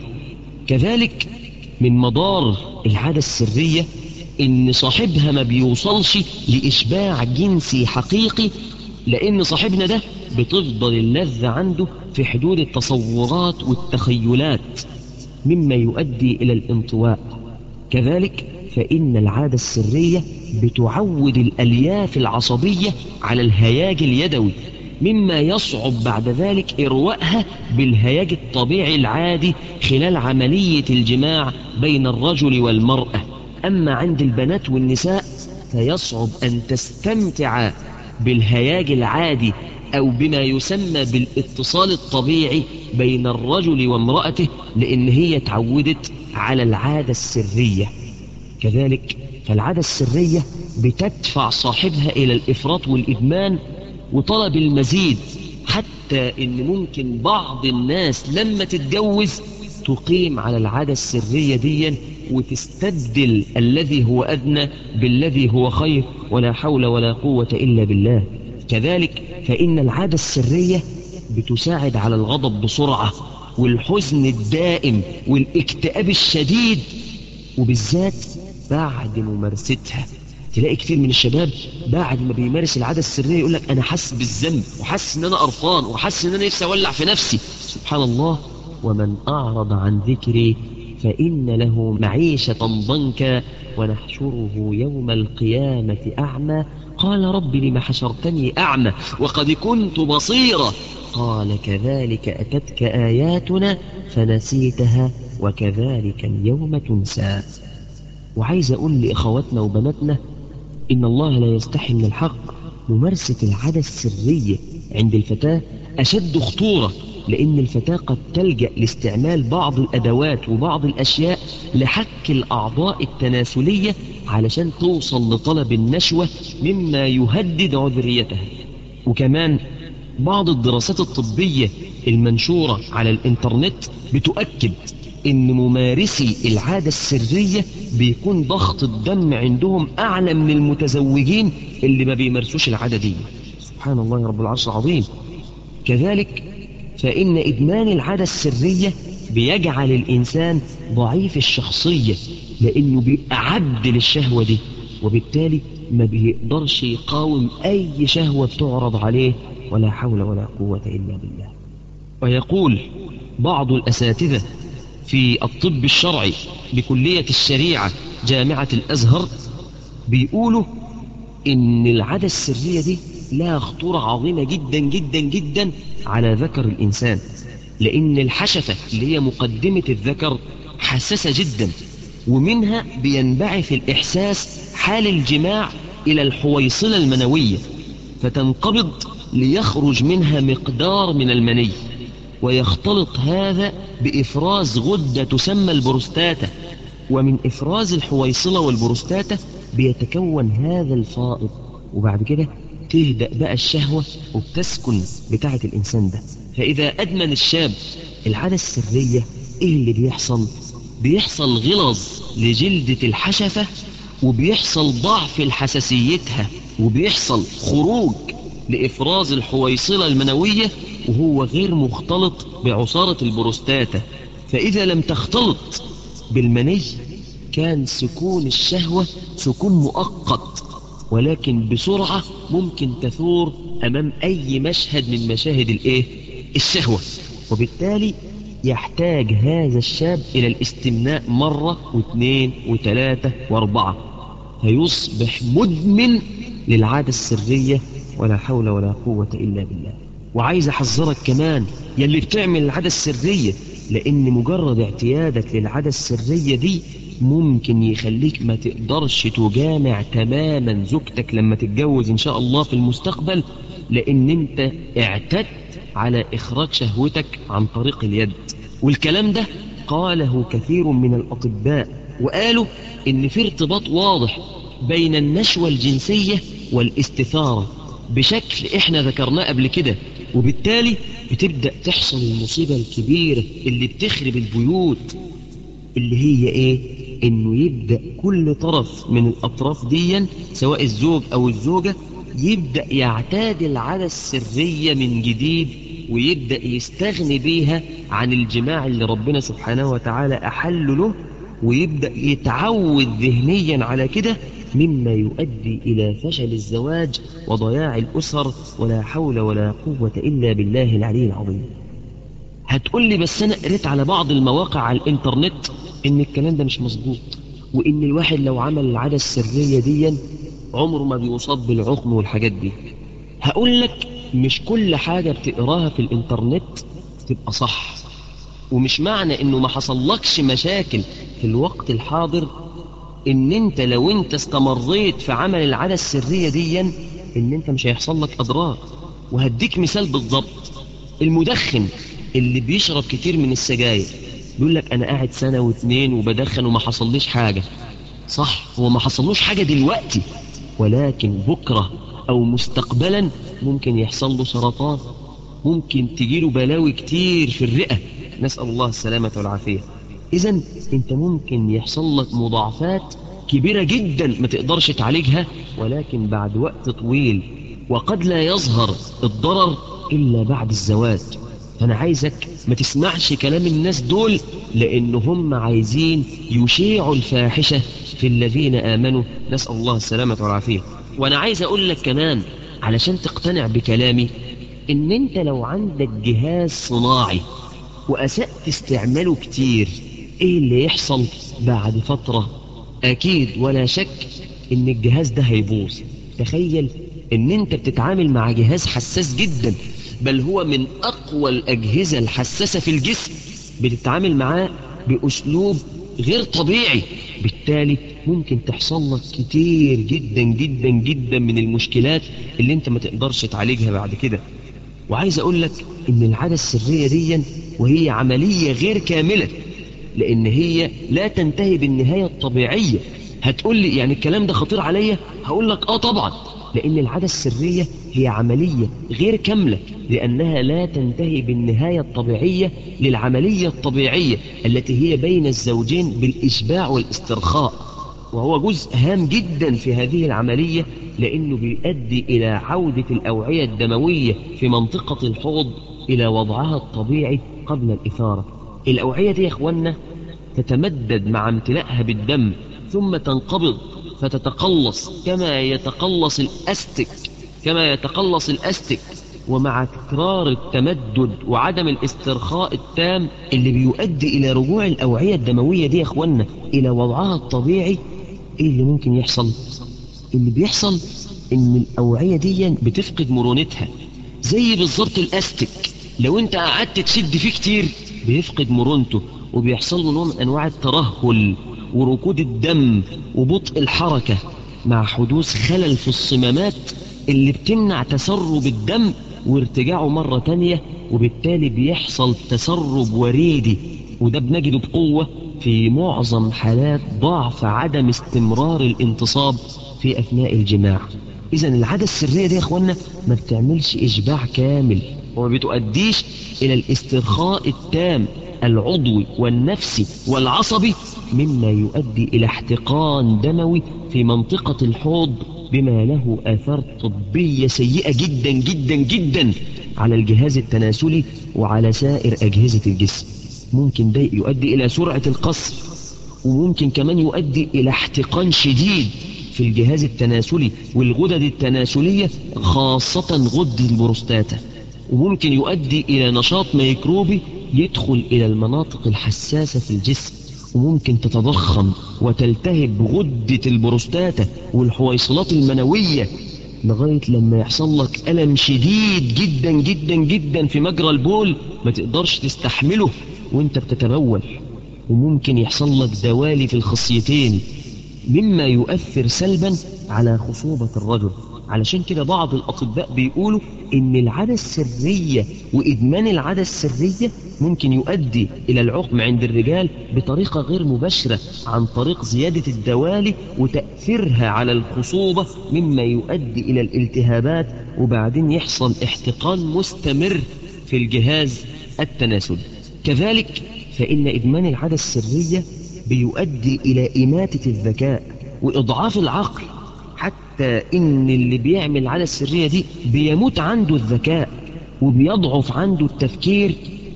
كذلك من مدار العادة السرية إن صاحبها ما بيوصلش لإشباع جنسي حقيقي لأن صاحبنا ده بتفضل اللذة عنده في حدود التصورات والتخيلات مما يؤدي إلى الانطواء كذلك فإن العادة السرية بتعود الألياف العصبية على الهياج اليدوي مما يصعب بعد ذلك إرواءها بالهياج الطبيعي العادي خلال عملية الجماع بين الرجل والمرأة أما عند البنات والنساء فيصعب أن تستمتع بالهياج العادي أو بما يسمى بالاتصال الطبيعي بين الرجل وامرأته لأن هي تعودت على العادة السرية كذلك فالعادة السرية بتدفع صاحبها إلى الإفراط والإدمان وطلب المزيد حتى إن ممكن بعض الناس لما تتجوز تقيم على العادة السرية دي وتستبدل الذي هو أدنى بالذي هو خير ولا حول ولا قوة إلا بالله كذلك فإن العادة السرية بتساعد على الغضب بسرعة والحزن الدائم والاكتئاب الشديد وبالذات بعد ممارستها تلاقي كتير من الشباب بعد ما بيمارس العادة السرية يقول لك أنا حاسس بالذنب وحاسس إن أنا قرفان وحاسس إن أنا نفسي أولع في نفسي سبحان الله ومن أعرض عن ذكري فإن له معيشة ضنكا ونحشره يوم القيامة أعمى قال رب لم حشرتني أعمى وقد كنت بصيرا قال كذلك أتتك آياتنا فنسيتها وكذلك اليوم تنسى وعايز أقول لإخواتنا وبناتنا إن الله لا يستحي من الحق ممارسة العادة السرية عند الفتاة أشد خطورة لأن الفتاة قد تلجأ لاستعمال بعض الأدوات وبعض الأشياء لحك الأعضاء التناسلية علشان توصل لطلب النشوة مما يهدد عذريتها وكمان بعض الدراسات الطبية المنشورة على الإنترنت بتؤكد إن ممارسي العادة السرية بيكون ضغط الدم عندهم أعلى من المتزوجين اللي ما بيمارسوش العادة دي سبحان الله يا رب العرش العظيم كذلك فإن إدمان العادة السرية بيجعل الإنسان ضعيف الشخصية لأنه بيبقى عبد للشهوة دي وبالتالي ما بيقدرش يقاوم أي شهوة بتعرض عليه ولا حول ولا قوة إلا بالله ويقول بعض الأساتذة في الطب الشرعي بكلية الشريعة جامعة الأزهر بيقولوا إن العادة السرية دي لها خطورة عظيمة جدا جدا جدا على ذكر الإنسان لأن الحشفة اللي هي مقدمة الذكر حساسة جدا ومنها بينبعث الإحساس حال الجماع إلى الحويصلة المنوية فتنقبض ليخرج منها مقدار من المني ويختلط هذا بإفراز غدة تسمى البروستاتا ومن إفراز الحويصلة والبروستاتا بيتكون هذا الفائض وبعد كده تهدأ بقى الشهوة وبتسكن بتاعة الإنسان ده فإذا أدمن الشاب العادة السرية إيه اللي بيحصل؟ بيحصل غلظ لجلدة الحشفة وبيحصل ضعف لحساسيتها وبيحصل خروج لإفراز الحويصلة المنوية وهو غير مختلط بعصارة البروستاتا فإذا لم تختلط بالمني كان سكون الشهوة سكون مؤقت ولكن بسرعة ممكن تثور أمام أي مشهد من مشاهد الإيه؟ الشهوة وبالتالي يحتاج هذا الشاب إلى الاستمناء مرة واثنين وثلاثة واربعة فيصبح مدمن للعادة السرية ولا حول ولا قوة إلا بالله وعايز أحذرك كمان يلي بتعمل العادة السرية لأن مجرد اعتيادك للعادة السرية دي ممكن يخليك ما تقدرش تجامع تماما زوجتك لما تتجوز إن شاء الله في المستقبل لأن أنت اعتدت على إخراج شهوتك عن طريق اليد والكلام ده قاله كثير من الأطباء وقالوا إن في ارتباط واضح بين النشوة الجنسية والاستثارة بشكل إحنا ذكرناه قبل كده وبالتالي بتبدأ تحصل المصيبة الكبيرة اللي بتخرب البيوت اللي هي إيه إنه يبدأ كل طرف من الأطراف دي سواء الزوج أو الزوجة يبدأ يعتاد العادة السرية من جديد ويبدأ يستغني بيها عن الجماع اللي ربنا سبحانه وتعالى أحل له ويبدأ يتعود ذهنيا على كده مما يؤدي إلى فشل الزواج وضياع الأسر ولا حول ولا قوة إلا بالله العلي العظيم هتقول لي بس أنا قريت على بعض المواقع على الإنترنت إن الكلام ده مش مظبوط وإن الواحد لو عمل العادة السرية دي عمره ما بيصاب بالعقم والحاجات دي هقول لك مش كل حاجة بتقراها في الإنترنت تبقى صح ومش معنى إنه ما حصلكش مشاكل في الوقت الحاضر إن أنت لو أنت استمريت في عمل العادة السرية دي إن أنت مش هيحصل لك أضرار وهديك مثال بالضبط المدخن اللي بيشرب كتير من السجاير بيقول لك أنا قاعد سنة واتنين وبدخن وما حصليش حاجة صح هو ما حصلوش حاجة دلوقتي ولكن بكرة أو مستقبلا ممكن يحصل له سرطان ممكن تجيله بلاوي كتير في الرئة نسأل الله السلامة والعافية إذا أنت ممكن يحصل لك مضاعفات كبيرة جدا ما تقدرش تعالجها ولكن بعد وقت طويل وقد لا يظهر الضرر إلا بعد الزواج فأنا عايزك ما تسمعش كلام الناس دول لأن هم عايزين يشيعوا الفاحشة في الذين آمنوا نسأل الله السلامة والعافية وأنا عايز أقول لك كمان علشان تقتنع بكلامي إن أنت لو عندك جهاز صناعي وأسأت استعماله كتير إيه اللي يحصل بعد فترة أكيد ولا شك إن الجهاز ده هيبوظ تخيل إن أنت بتتعامل مع جهاز حساس جدا بل هو من أقوى الأجهزة الحساسة في الجسم بتتعامل معاه بأسلوب غير طبيعي بالتالي ممكن تحصل لك كتير جدا جدا جدا من المشكلات اللي انت ما تقدرش تعالجها بعد كده وعايز اقول لك ان العادة السرية دي وهي عملية غير كاملة لان هي لا تنتهي بالنهاية الطبيعية هتقول لي يعني الكلام ده خطير عليا هقول لك اه طبعا لان العادة السرية هي عملية غير كاملة لأنها لا تنتهي بالنهاية الطبيعية للعملية الطبيعية التي هي بين الزوجين بالإشباع والاسترخاء وهو جزء هام جدا في هذه العملية لأنه بيؤدي إلى عودة الأوعية الدموية في منطقة الحوض إلى وضعها الطبيعي قبل الإثارة الأوعية دي يا أخوانا تتمدد مع امتلاءها بالدم ثم تنقبض فتتقلص كما يتقلص الأستك كما يتقلص الأستك ومع تكرار التمدد وعدم الاسترخاء التام اللي بيؤدي إلى رجوع الأوعية الدموية دي يا أخوانا إلى وضعها الطبيعي إيه اللي ممكن يحصل اللي بيحصل إن الأوعية دي بتفقد مرونتها زي بالظبط الأستك لو أنت قعدت تشد فيه كتير بيفقد مرونته وبيحصل له نوع من أنواع الترهل وركود الدم وبطء الحركة مع حدوث خلل في الصمامات اللي بتمنع تسرب الدم وارتجاعه مرة تانية وبالتالي بيحصل تسرب وريدي وده بنجده بقوة في معظم حالات ضعف عدم استمرار الانتصاب في أثناء الجماع إذا العادة السرية دي يا أخوانا ما بتعملش إشباع كامل وما بتؤديش إلى الاسترخاء التام العضوي والنفسي والعصبي مما يؤدي إلى احتقان دموي في منطقة الحوض بما له آثار طبية سيئة جدا جدا جدا على الجهاز التناسلي وعلى سائر أجهزة الجسم ممكن ده يؤدي إلى سرعة القصر وممكن كمان يؤدي إلى احتقان شديد في الجهاز التناسلي والغدد التناسلية خاصة غدة البروستاتا وممكن يؤدي إلى نشاط ميكروبي يدخل إلى المناطق الحساسة في الجسم وممكن تتضخم وتلتهب غدة البروستاتا والحويصلات المنوية لغاية لما يحصل لك ألم شديد جدا جدا جدا في مجرى البول ما تقدرش تستحمله وانت بتتبول وممكن يحصل لك دوالي في الخصيتين مما يؤثر سلبا على خصوبة الرجل علشان كده بعض الأطباء بيقولوا إن العادة السرية وإدمان العادة السرية ممكن يؤدي إلى العقم عند الرجال بطريقة غير مباشرة عن طريق زيادة الدوالي وتأثيرها على الخصوبة مما يؤدي إلى الالتهابات وبعدين يحصل احتقان مستمر في الجهاز التناسلي كذلك فإن إدمان العادة السرية بيؤدي إلى إماتة الذكاء وإضعاف العقل حتى إن اللي بيعمل العادة السرية دي بيموت عنده الذكاء وبيضعف عنده التفكير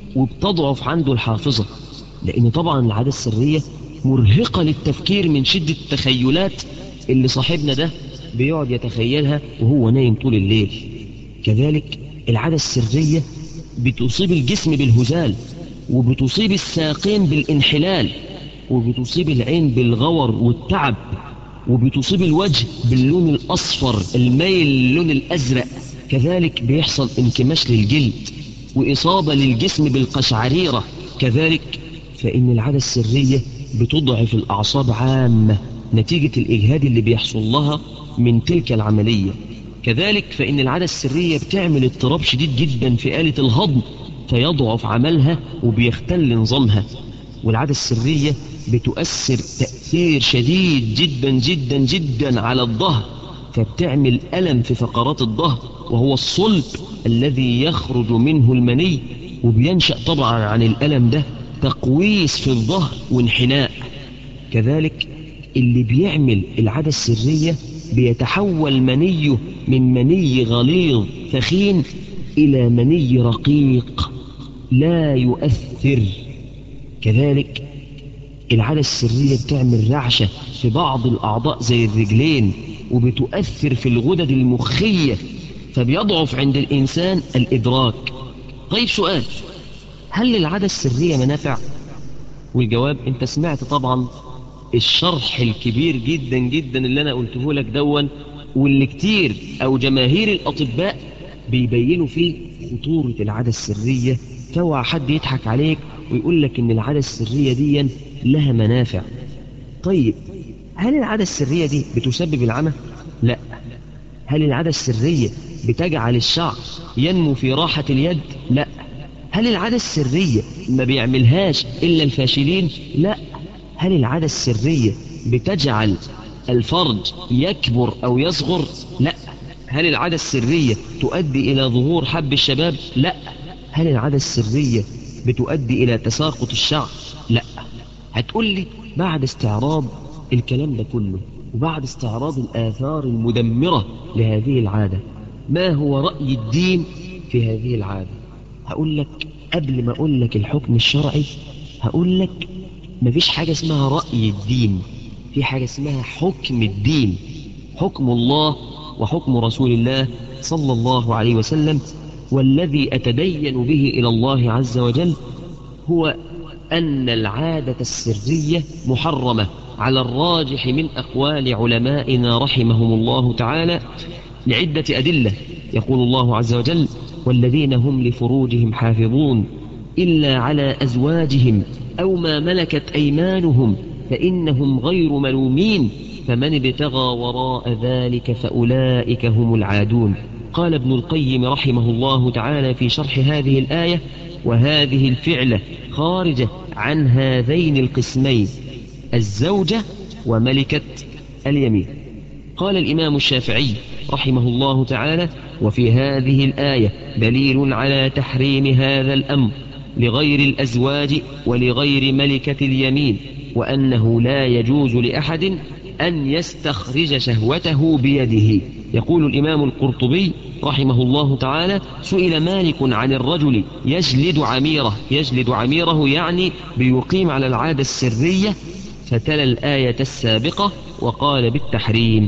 وبتضعف عنده الحافظة لأن طبعا العادة السرية مرهقة للتفكير من شدة التخيلات اللي صاحبنا ده بيقعد يتخيلها وهو نايم طول الليل كذلك العادة السرية بتصيب الجسم بالهزال وبتصيب الساقين بالانحلال وبتصيب العين بالغور والتعب وبتصيب الوجه باللون الأصفر الميل للون الأزرق كذلك بيحصل انكماش للجلد وإصابة للجسم بالقشعريرة كذلك فإن العادة السرية بتضعف الأعصاب عامة نتيجة الإجهاد اللي بيحصل لها من تلك العملية كذلك فإن العادة السرية بتعمل اضطراب شديد جدا في آلة الهضم فيضعف عملها وبيختل نظامها والعادة السرية بتؤثر تأثير شديد جدا جدا جدا على الظهر فبتعمل ألم في فقرات الظهر وهو الصلب الذي يخرج منه المني وبينشأ طبعا عن الألم ده تقويس في الظهر وانحناء كذلك اللي بيعمل العادة السرية بيتحول منيه من مني غليظ ثخين إلى مني رقيق لا يؤثر كذلك العادة السرية بتعمل رعشة في بعض الأعضاء زي الرجلين وبتؤثر في الغدد المخية فبيضعف عند الإنسان الإدراك طيب سؤال هل للعادة السرية منافع؟ والجواب انت سمعت طبعا الشرح الكبير جدا جدا اللي انا قلته لك دون واللي كتير او جماهير الاطباء بيبينوا فيه خطورة العادة السرية فوع حد يضحك عليك ويقول لك ان العادة السرية دي لها منافع طيب هل العادة السرية دي بتسبب العمى؟ لا هل العادة السرية بتجعل الشعر ينمو في راحة اليد؟ لا هل العادة السرية ما بيعملهاش إلا الفاشلين؟ لا هل العادة السرية بتجعل الفرج يكبر أو يصغر؟ لا هل العادة السرية تؤدي إلى ظهور حب الشباب؟ لا هل العادة السرية بتؤدي إلى تساقط الشعر؟ لا هتقول لي بعد استعراض الكلام ده كله وبعد استعراض الآثار المدمرة لهذه العادة ما هو رأي الدين في هذه العادة هقول لك قبل ما أقول لك الحكم الشرعي هقول لك مفيش حاجة اسمها رأي الدين في حاجة اسمها حكم الدين حكم الله وحكم رسول الله صلى الله عليه وسلم والذي أتدين به إلى الله عز وجل هو أن العادة السرية محرمة على الراجح من أقوال علمائنا رحمهم الله تعالى لعدة أدلة يقول الله عز وجل والذين هم لفروجهم حافظون إلا على أزواجهم أو ما ملكت أيمانهم فإنهم غير ملومين فمن ابتغى وراء ذلك فأولئك هم العادون قال ابن القيم رحمه الله تعالى في شرح هذه الآية وهذه الفعلة خارجة عن هذين القسمين الزوجة وملكة اليمين قال الإمام الشافعي رحمه الله تعالى وفي هذه الآية دليل على تحريم هذا الأمر لغير الأزواج ولغير ملكة اليمين وأنه لا يجوز لأحد أن يستخرج شهوته بيده يقول الإمام القرطبي رحمه الله تعالى سئل مالك عن الرجل يجلد عميره يجلد عميره يعني بيقيم على العادة السرية فتلا الآية السابقة وقال بالتحريم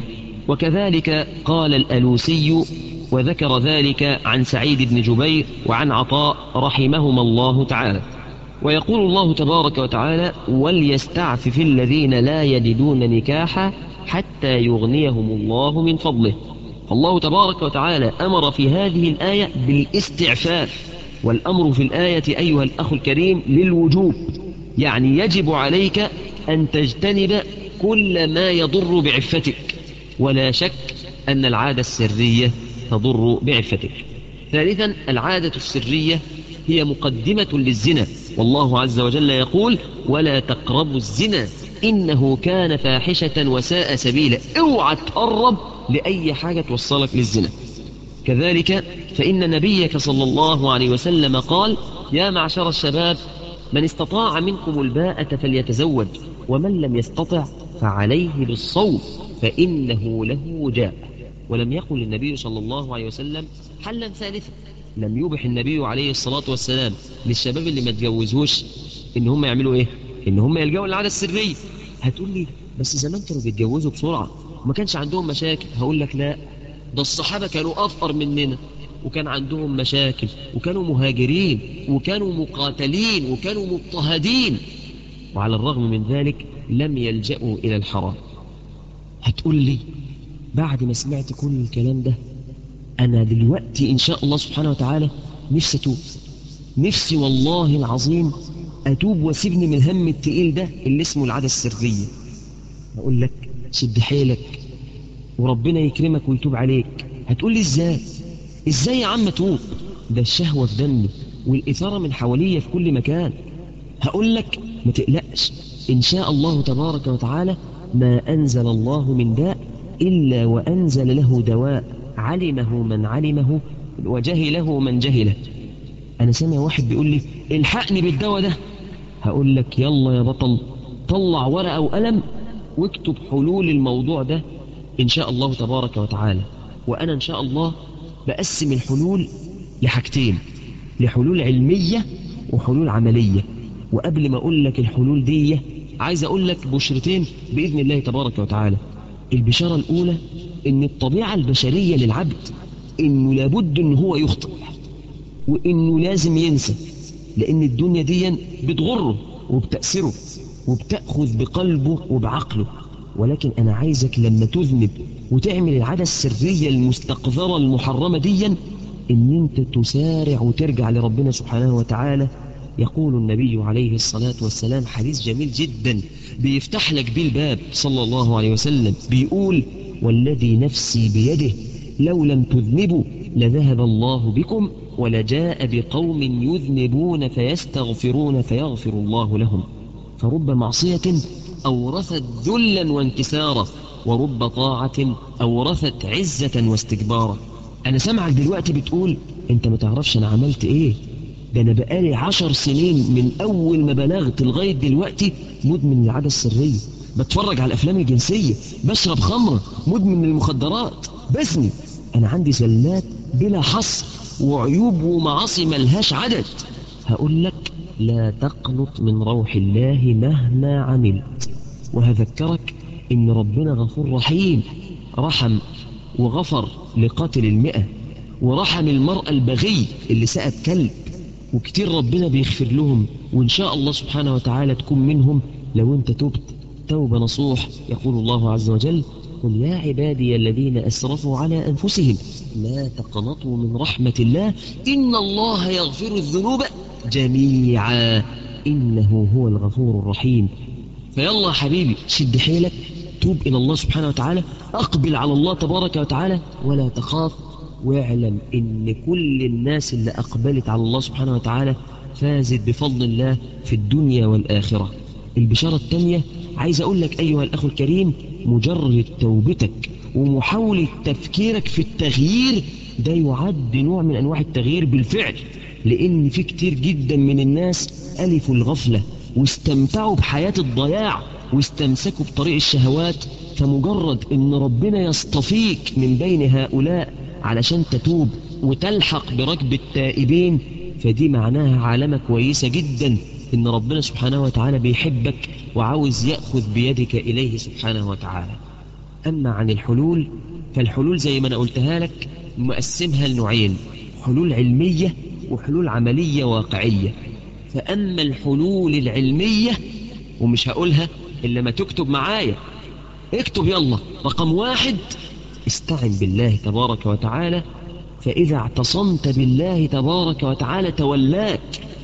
وكذلك قال الألوسي وذكر ذلك عن سعيد بن جبير وعن عطاء رحمهما الله تعالى ويقول الله تبارك وتعالى وليستعفف الذين لا يجدون نكاحا حتى يغنيهم الله من فضله فالله تبارك وتعالى أمر في هذه الآية بالاستعفاف والأمر في الآية أيها الأخ الكريم للوجوب يعني يجب عليك أن تجتنب كل ما يضر بعفتك ولا شك أن العادة السرية تضر بعفتك ثالثا العادة السرية هي مقدمة للزنا والله عز وجل يقول ولا تقربوا الزنا إنه كان فاحشة وساء سبيلا اوعى تقرب لأي حاجة توصلك للزنا كذلك فإن نبيك صلى الله عليه وسلم قال يا معشر الشباب من استطاع منكم الباءة فليتزوج ومن لم يستطع فعليه بالصوم فإنه له وجاء ولم يقل النبي صلى الله عليه وسلم حلا ثالثا لم يبح النبي عليه الصلاة والسلام للشباب اللي ما تجوزوش ان هم يعملوا ايه ان هم يلجأوا للعادة السرية هتقول لي بس زمان كانوا بيتجوزوا بسرعة وما كانش عندهم مشاكل هقول لك لا ده الصحابة كانوا أفقر مننا وكان عندهم مشاكل وكانوا مهاجرين وكانوا مقاتلين وكانوا مضطهدين وعلى الرغم من ذلك لم يلجأوا إلى الحرام هتقول لي بعد ما سمعت كل الكلام ده أنا دلوقتي إن شاء الله سبحانه وتعالى نفسي أتوب نفسي والله العظيم أتوب واسيبني من الهم التقيل ده اللي اسمه العادة السرية أقول لك شد حيلك وربنا يكرمك ويتوب عليك هتقول لي إزاي إزاي يا عم توب ده الشهوة في دمي والإثارة من حواليا في كل مكان هقول لك ما تقلقش إن شاء الله تبارك وتعالى ما أنزل الله من داء إلا وأنزل له دواء علمه من علمه وجهله من جهله أنا سامع واحد بيقول لي الحقني بالدواء ده هقول لك يلا يا بطل طلع ورقة وقلم واكتب حلول الموضوع ده إن شاء الله تبارك وتعالى وأنا إن شاء الله بقسم الحلول لحاجتين لحلول علمية وحلول عملية وقبل ما أقول لك الحلول دي عايز أقول لك بشرتين بإذن الله تبارك وتعالى البشارة الأولى إن الطبيعة البشرية للعبد إنه لابد إن هو يخطئ وإنه لازم ينسى لأن الدنيا دي بتغره وبتأثره وبتأخذ بقلبه وبعقله ولكن أنا عايزك لما تذنب وتعمل العادة السرية المستقذرة المحرمة ديا إن أنت تسارع وترجع لربنا سبحانه وتعالى يقول النبي عليه الصلاة والسلام حديث جميل جدا بيفتح لك بيه الباب صلى الله عليه وسلم بيقول والذي نفسي بيده لو لم تذنبوا لذهب الله بكم ولجاء بقوم يذنبون فيستغفرون فيغفر الله لهم فرب معصية أورثت ذلا وانكسارا ورب طاعة أورثت عزة واستكبارا أنا سامعك دلوقتي بتقول أنت ما تعرفش أنا عملت إيه ده أنا بقالي عشر سنين من أول ما بلغت لغاية دلوقتي مدمن العادة السرية بتفرج على الأفلام الجنسية بشرب خمرة مدمن المخدرات بزني أنا عندي زلات بلا حصر وعيوب ومعاصي ملهاش عدد هقول لك لا تقنط من روح الله مهما عملت وهذكرك إن ربنا غفور رحيم رحم وغفر لقاتل المئة ورحم المرأة البغي اللي سأت كلب وكتير ربنا بيغفر لهم وإن شاء الله سبحانه وتعالى تكون منهم لو أنت تبت توبة نصوح يقول الله عز وجل قل يا عبادي الذين أسرفوا على أنفسهم لا تقنطوا من رحمة الله إن الله يغفر الذنوب جميعا إنه هو الغفور الرحيم فيلا يا حبيبي شد حيلك توب إلى الله سبحانه وتعالى أقبل على الله تبارك وتعالى ولا تخاف واعلم إن كل الناس اللي أقبلت على الله سبحانه وتعالى فازت بفضل الله في الدنيا والآخرة البشارة الثانية عايز أقول لك أيها الأخ الكريم مجرد توبتك ومحاولة تفكيرك في التغيير ده يعد نوع من أنواع التغيير بالفعل لأن في كتير جدا من الناس ألفوا الغفلة واستمتعوا بحياة الضياع واستمسكوا بطريق الشهوات فمجرد ان ربنا يصطفيك من بين هؤلاء علشان تتوب وتلحق بركب التائبين فدي معناها علامة كويسة جدا ان ربنا سبحانه وتعالى بيحبك وعاوز يأخذ بيدك إليه سبحانه وتعالى أما عن الحلول فالحلول زي ما أنا قلتها لك مقسمها لنوعين حلول علمية وحلول عملية واقعية فأما الحلول العلمية ومش هقولها إلا ما تكتب معايا اكتب يلا رقم واحد استعن بالله تبارك وتعالى فإذا اعتصمت بالله تبارك وتعالى تولاك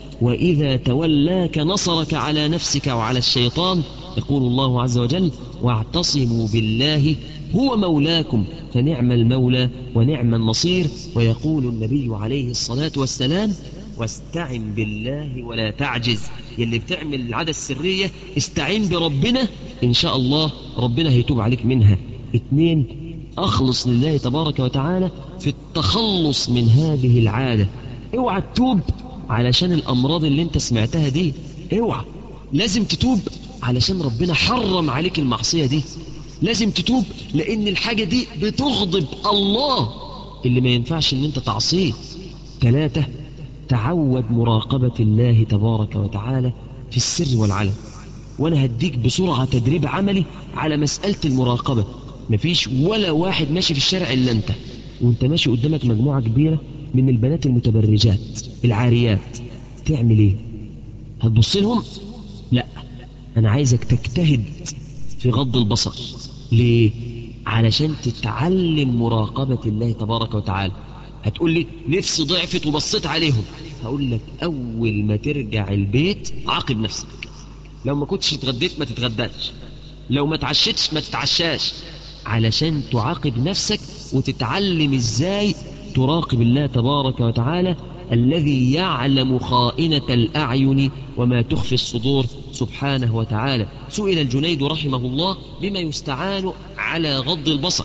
وإذا تولاك نصرك على نفسك وعلى الشيطان يقول الله عز وجل واعتصموا بالله هو مولاكم فنعم المولى ونعم النصير ويقول النبي عليه الصلاة والسلام واستعن بالله ولا تعجز يلي بتعمل العادة السرية استعين بربنا إن شاء الله ربنا هيتوب عليك منها اتنين أخلص لله تبارك وتعالى في التخلص من هذه العادة اوعى تتوب علشان الأمراض اللي انت سمعتها دي اوعى لازم تتوب علشان ربنا حرم عليك المعصية دي لازم تتوب لأن الحاجة دي بتغضب الله اللي ما ينفعش ان انت تعصيه ثلاثة تعود مراقبة الله تبارك وتعالى في السر والعلن وانا هديك بسرعة تدريب عملي على مسألة المراقبة مفيش ولا واحد ماشي في الشارع الا انت وانت ماشي قدامك مجموعة كبيرة من البنات المتبرجات العاريات تعمل ايه هتبص لهم لا أنا عايزك تجتهد في غض البصر ليه؟ علشان تتعلم مراقبة الله تبارك وتعالى هتقول لي نفسي ضعفت وبصيت عليهم هقول لك أول ما ترجع البيت عاقب نفسك لو ما كنتش اتغديت ما تتغداش لو ما تعشتش ما تتعشاش علشان تعاقب نفسك وتتعلم ازاي تراقب الله تبارك وتعالى الذي يعلم خائنة الأعين وما تخفي الصدور سبحانه وتعالى سئل الجنيد رحمه الله بما يستعان على غض البصر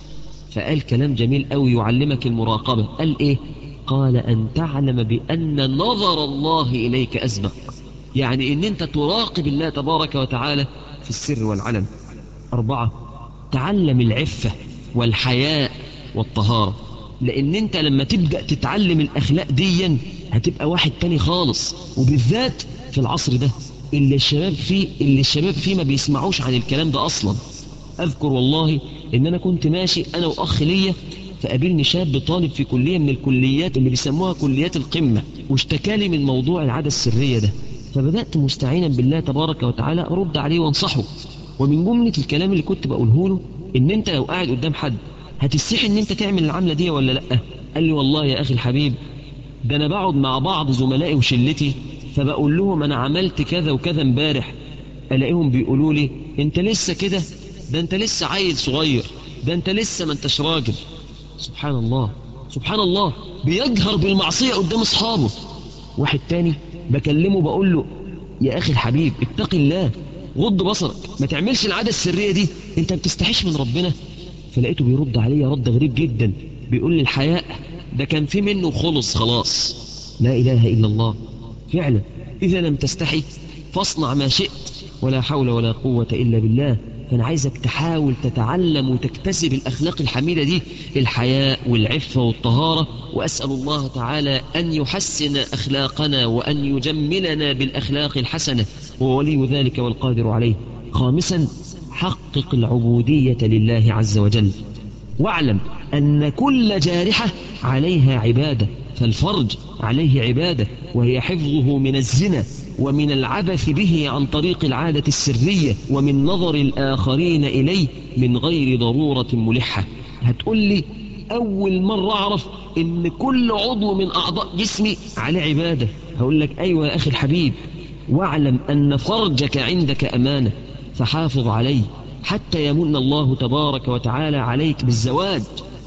فقال كلام جميل أوي يعلمك المراقبة قال إيه قال أن تعلم بأن نظر الله إليك أسبق يعني إن أنت تراقب الله تبارك وتعالى في السر والعلن أربعة تعلم العفة والحياء والطهارة لأن أنت لما تبدأ تتعلم الأخلاق ديا هتبقى واحد تاني خالص وبالذات في العصر ده اللي الشباب فيه اللي الشباب فيه ما بيسمعوش عن الكلام ده أصلا أذكر والله إن أنا كنت ماشي أنا وأخ ليا فقابلني شاب طالب في كلية من الكليات اللي بيسموها كليات القمة واشتكالي من موضوع العادة السرية ده فبدأت مستعينا بالله تبارك وتعالى أرد عليه وانصحه ومن جملة الكلام اللي كنت بقوله له إن أنت لو قاعد قدام حد هتستحي إن أنت تعمل العملة دي ولا لأ قال لي والله يا أخي الحبيب ده أنا بقعد مع بعض زملائي وشلتي فبقول لهم أنا عملت كذا وكذا امبارح ألاقيهم بيقولوا لي أنت لسه كده ده أنت لسه عيل صغير ده أنت لسه ما أنتش راجل سبحان الله سبحان الله بيجهر بالمعصية قدام أصحابه واحد تاني بكلمه بقول له يا أخي الحبيب اتق الله غض بصرك ما تعملش العادة السرية دي انت بتستحيش من ربنا فلقيته بيرد عليا رد غريب جدا بيقول لي الحياء ده كان في منه خلص خلاص لا إله إلا الله فعلا إذا لم تستحي فاصنع ما شئت ولا حول ولا قوة إلا بالله فأنا عايزك تحاول تتعلم وتكتسب الأخلاق الحميدة دي الحياء والعفة والطهارة وأسأل الله تعالى أن يحسن أخلاقنا وأن يجملنا بالأخلاق الحسنة وولي ذلك والقادر عليه خامسا حقق العبودية لله عز وجل واعلم أن كل جارحة عليها عبادة فالفرج عليه عبادة وهي حفظه من الزنا ومن العبث به عن طريق العادة السرية ومن نظر الآخرين إليه من غير ضرورة ملحة هتقول لي أول مرة أعرف إن كل عضو من أعضاء جسمي عليه عبادة هقول لك أيوة يا أخي الحبيب واعلم أن فرجك عندك أمانة فحافظ عليه حتى يمن الله تبارك وتعالى عليك بالزواج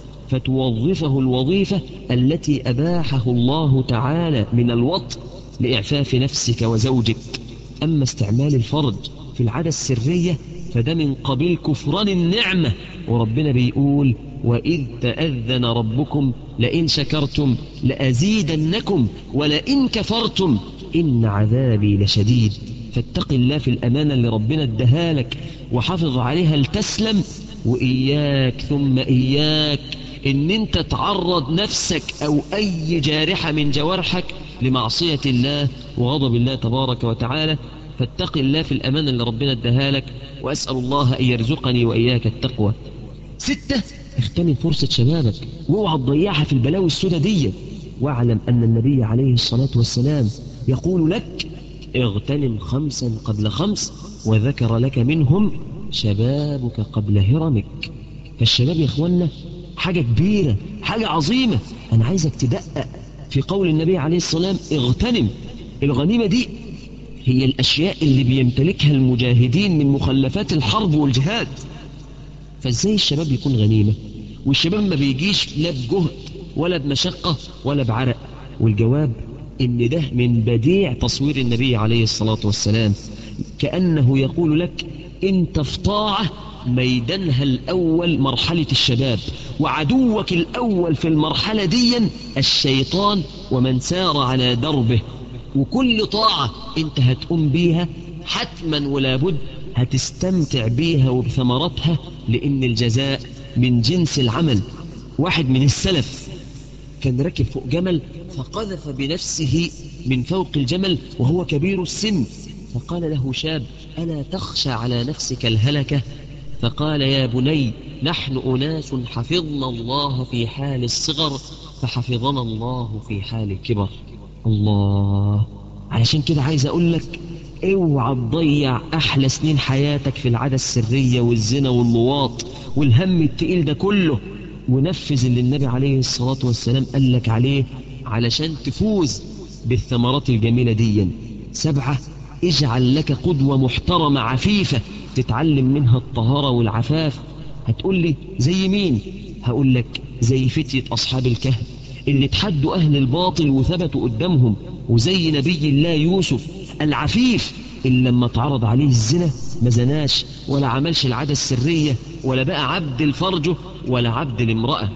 فتوظفه الوظيفة التي أباحه الله تعالى من الوط لإعفاف نفسك وزوجك أما استعمال الفرج في العادة السرية فده من قبيل كفران النعمة وربنا بيقول وإذ تأذن ربكم لئن شكرتم لأزيدنكم ولئن كفرتم إن عذابي لشديد فاتق الله في الأمانة اللي ربنا ادهالك وحافظ عليها لتسلم وإياك ثم إياك إن أنت تعرض نفسك أو أي جارحة من جوارحك لمعصية الله وغضب الله تبارك وتعالى فاتق الله في الأمانة اللي ربنا ادهالك وأسأل الله أن يرزقني وإياك التقوى ستة اغتنم فرصة شبابك واوعى تضيعها في البلاوي السوداء دي واعلم أن النبي عليه الصلاة والسلام يقول لك اغتنم خمسا قبل خمس وذكر لك منهم شبابك قبل هرمك فالشباب يا اخوانا حاجة كبيرة حاجة عظيمة أنا عايزك تدقق في قول النبي عليه الصلاة والسلام اغتنم الغنيمة دي هي الأشياء اللي بيمتلكها المجاهدين من مخلفات الحرب والجهاد فازاي الشباب يكون غنيمة والشباب ما بيجيش لا بجهد ولا بمشقة ولا بعرق والجواب ان ده من بديع تصوير النبي عليه الصلاة والسلام كأنه يقول لك انت في طاعة ميدانها الأول مرحلة الشباب وعدوك الأول في المرحلة دي الشيطان ومن سار على دربه وكل طاعة انت هتقوم بيها حتما ولا بد هتستمتع بيها وبثمرتها لأن الجزاء من جنس العمل واحد من السلف كان راكب فوق جمل فقذف بنفسه من فوق الجمل وهو كبير السن فقال له شاب ألا تخشى على نفسك الهلكة فقال يا بني نحن أناس حفظنا الله في حال الصغر فحفظنا الله في حال الكبر الله علشان كده عايز أقول لك اوعى تضيع احلى سنين حياتك في العادة السرية والزنا واللواط والهم التقيل ده كله ونفذ اللي النبي عليه الصلاة والسلام قال لك عليه علشان تفوز بالثمرات الجميلة دي سبعة اجعل لك قدوة محترمة عفيفة تتعلم منها الطهارة والعفاف هتقول لي زي مين هقول لك زي فتية أصحاب الكهف اللي تحدوا أهل الباطل وثبتوا قدامهم وزي نبي الله يوسف العفيف اللي لما اتعرض عليه الزنا ما زناش ولا عملش العادة السرية ولا بقى عبد الفرجه ولا عبد الامرأة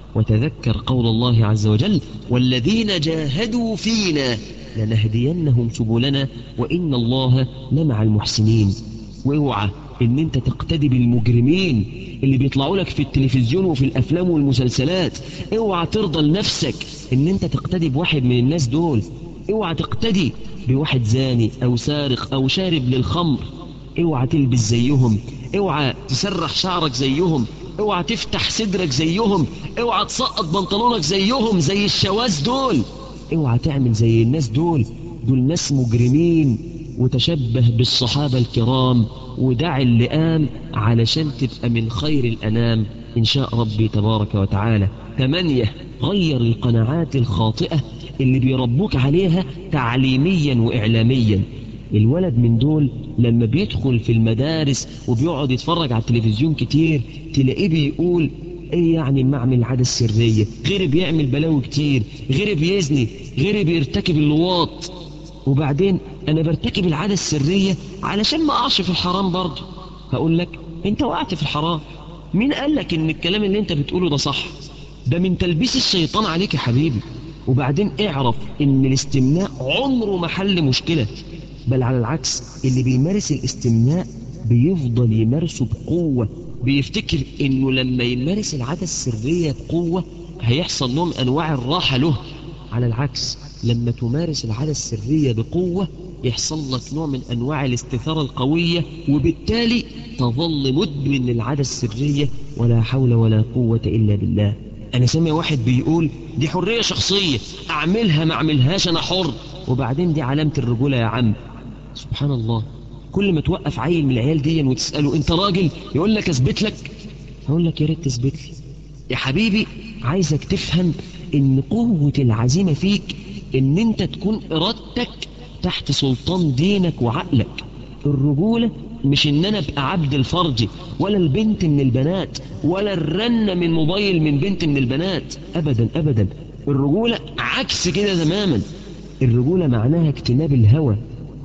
وتذكر قول الله عز وجل والذين جاهدوا فينا لنهدينهم سبلنا وإن الله لمع المحسنين واوعى ان انت تقتدي بالمجرمين اللي بيطلعوا لك في التلفزيون وفي الافلام والمسلسلات اوعى ترضى لنفسك ان انت تقتدي بواحد من الناس دول اوعى تقتدي بواحد زاني او سارق او شارب للخمر اوعى تلبس زيهم اوعى تسرح شعرك زيهم اوعى تفتح صدرك زيهم اوعى تسقط بنطلونك زيهم زي الشواذ دول اوعى تعمل زي الناس دول دول ناس مجرمين وتشبه بالصحابة الكرام ودع اللئام علشان تبقى من خير الأنام إن شاء ربي تبارك وتعالى ثمانية غير القناعات الخاطئة اللي بيربوك عليها تعليميا وإعلاميا الولد من دول لما بيدخل في المدارس وبيقعد يتفرج على التلفزيون كتير تلاقيه بيقول ايه يعني ما اعمل العادة السرية غير بيعمل بلاوي كتير غير بيزني غير بيرتكب اللواط وبعدين انا برتكب العادة السرية علشان ما اقعش في الحرام برضه هقول لك انت وقعت في الحرام مين قال لك ان الكلام اللي انت بتقوله ده صح ده من تلبيس الشيطان عليك يا حبيبي وبعدين اعرف ان الاستمناء عمره ما حل مشكلة بل على العكس اللي بيمارس الاستمناء بيفضل يمارسه بقوة بيفتكر انه لما يمارس العادة السرية بقوة هيحصل نوع من انواع الراحة له على العكس لما تمارس العادة السرية بقوة يحصل لك نوع من أنواع الاستثارة القوية وبالتالي تظل مدمن للعادة السرية ولا حول ولا قوة إلا بالله أنا سامع واحد بيقول دي حرية شخصية أعملها ما أعملهاش أنا حر وبعدين دي علامة الرجولة يا عم سبحان الله كل ما توقف عيل من العيال دي وتسأله أنت راجل يقول لك أثبت لك هقول لك يا ريت تثبت لي يا حبيبي عايزك تفهم ان قوة العزيمة فيك ان انت تكون ارادتك تحت سلطان دينك وعقلك الرجولة مش ان انا ابقى عبد الفرج ولا البنت من البنات ولا الرنة من موبايل من بنت من البنات ابدا ابدا الرجولة عكس كده تماما الرجولة معناها اجتناب الهوى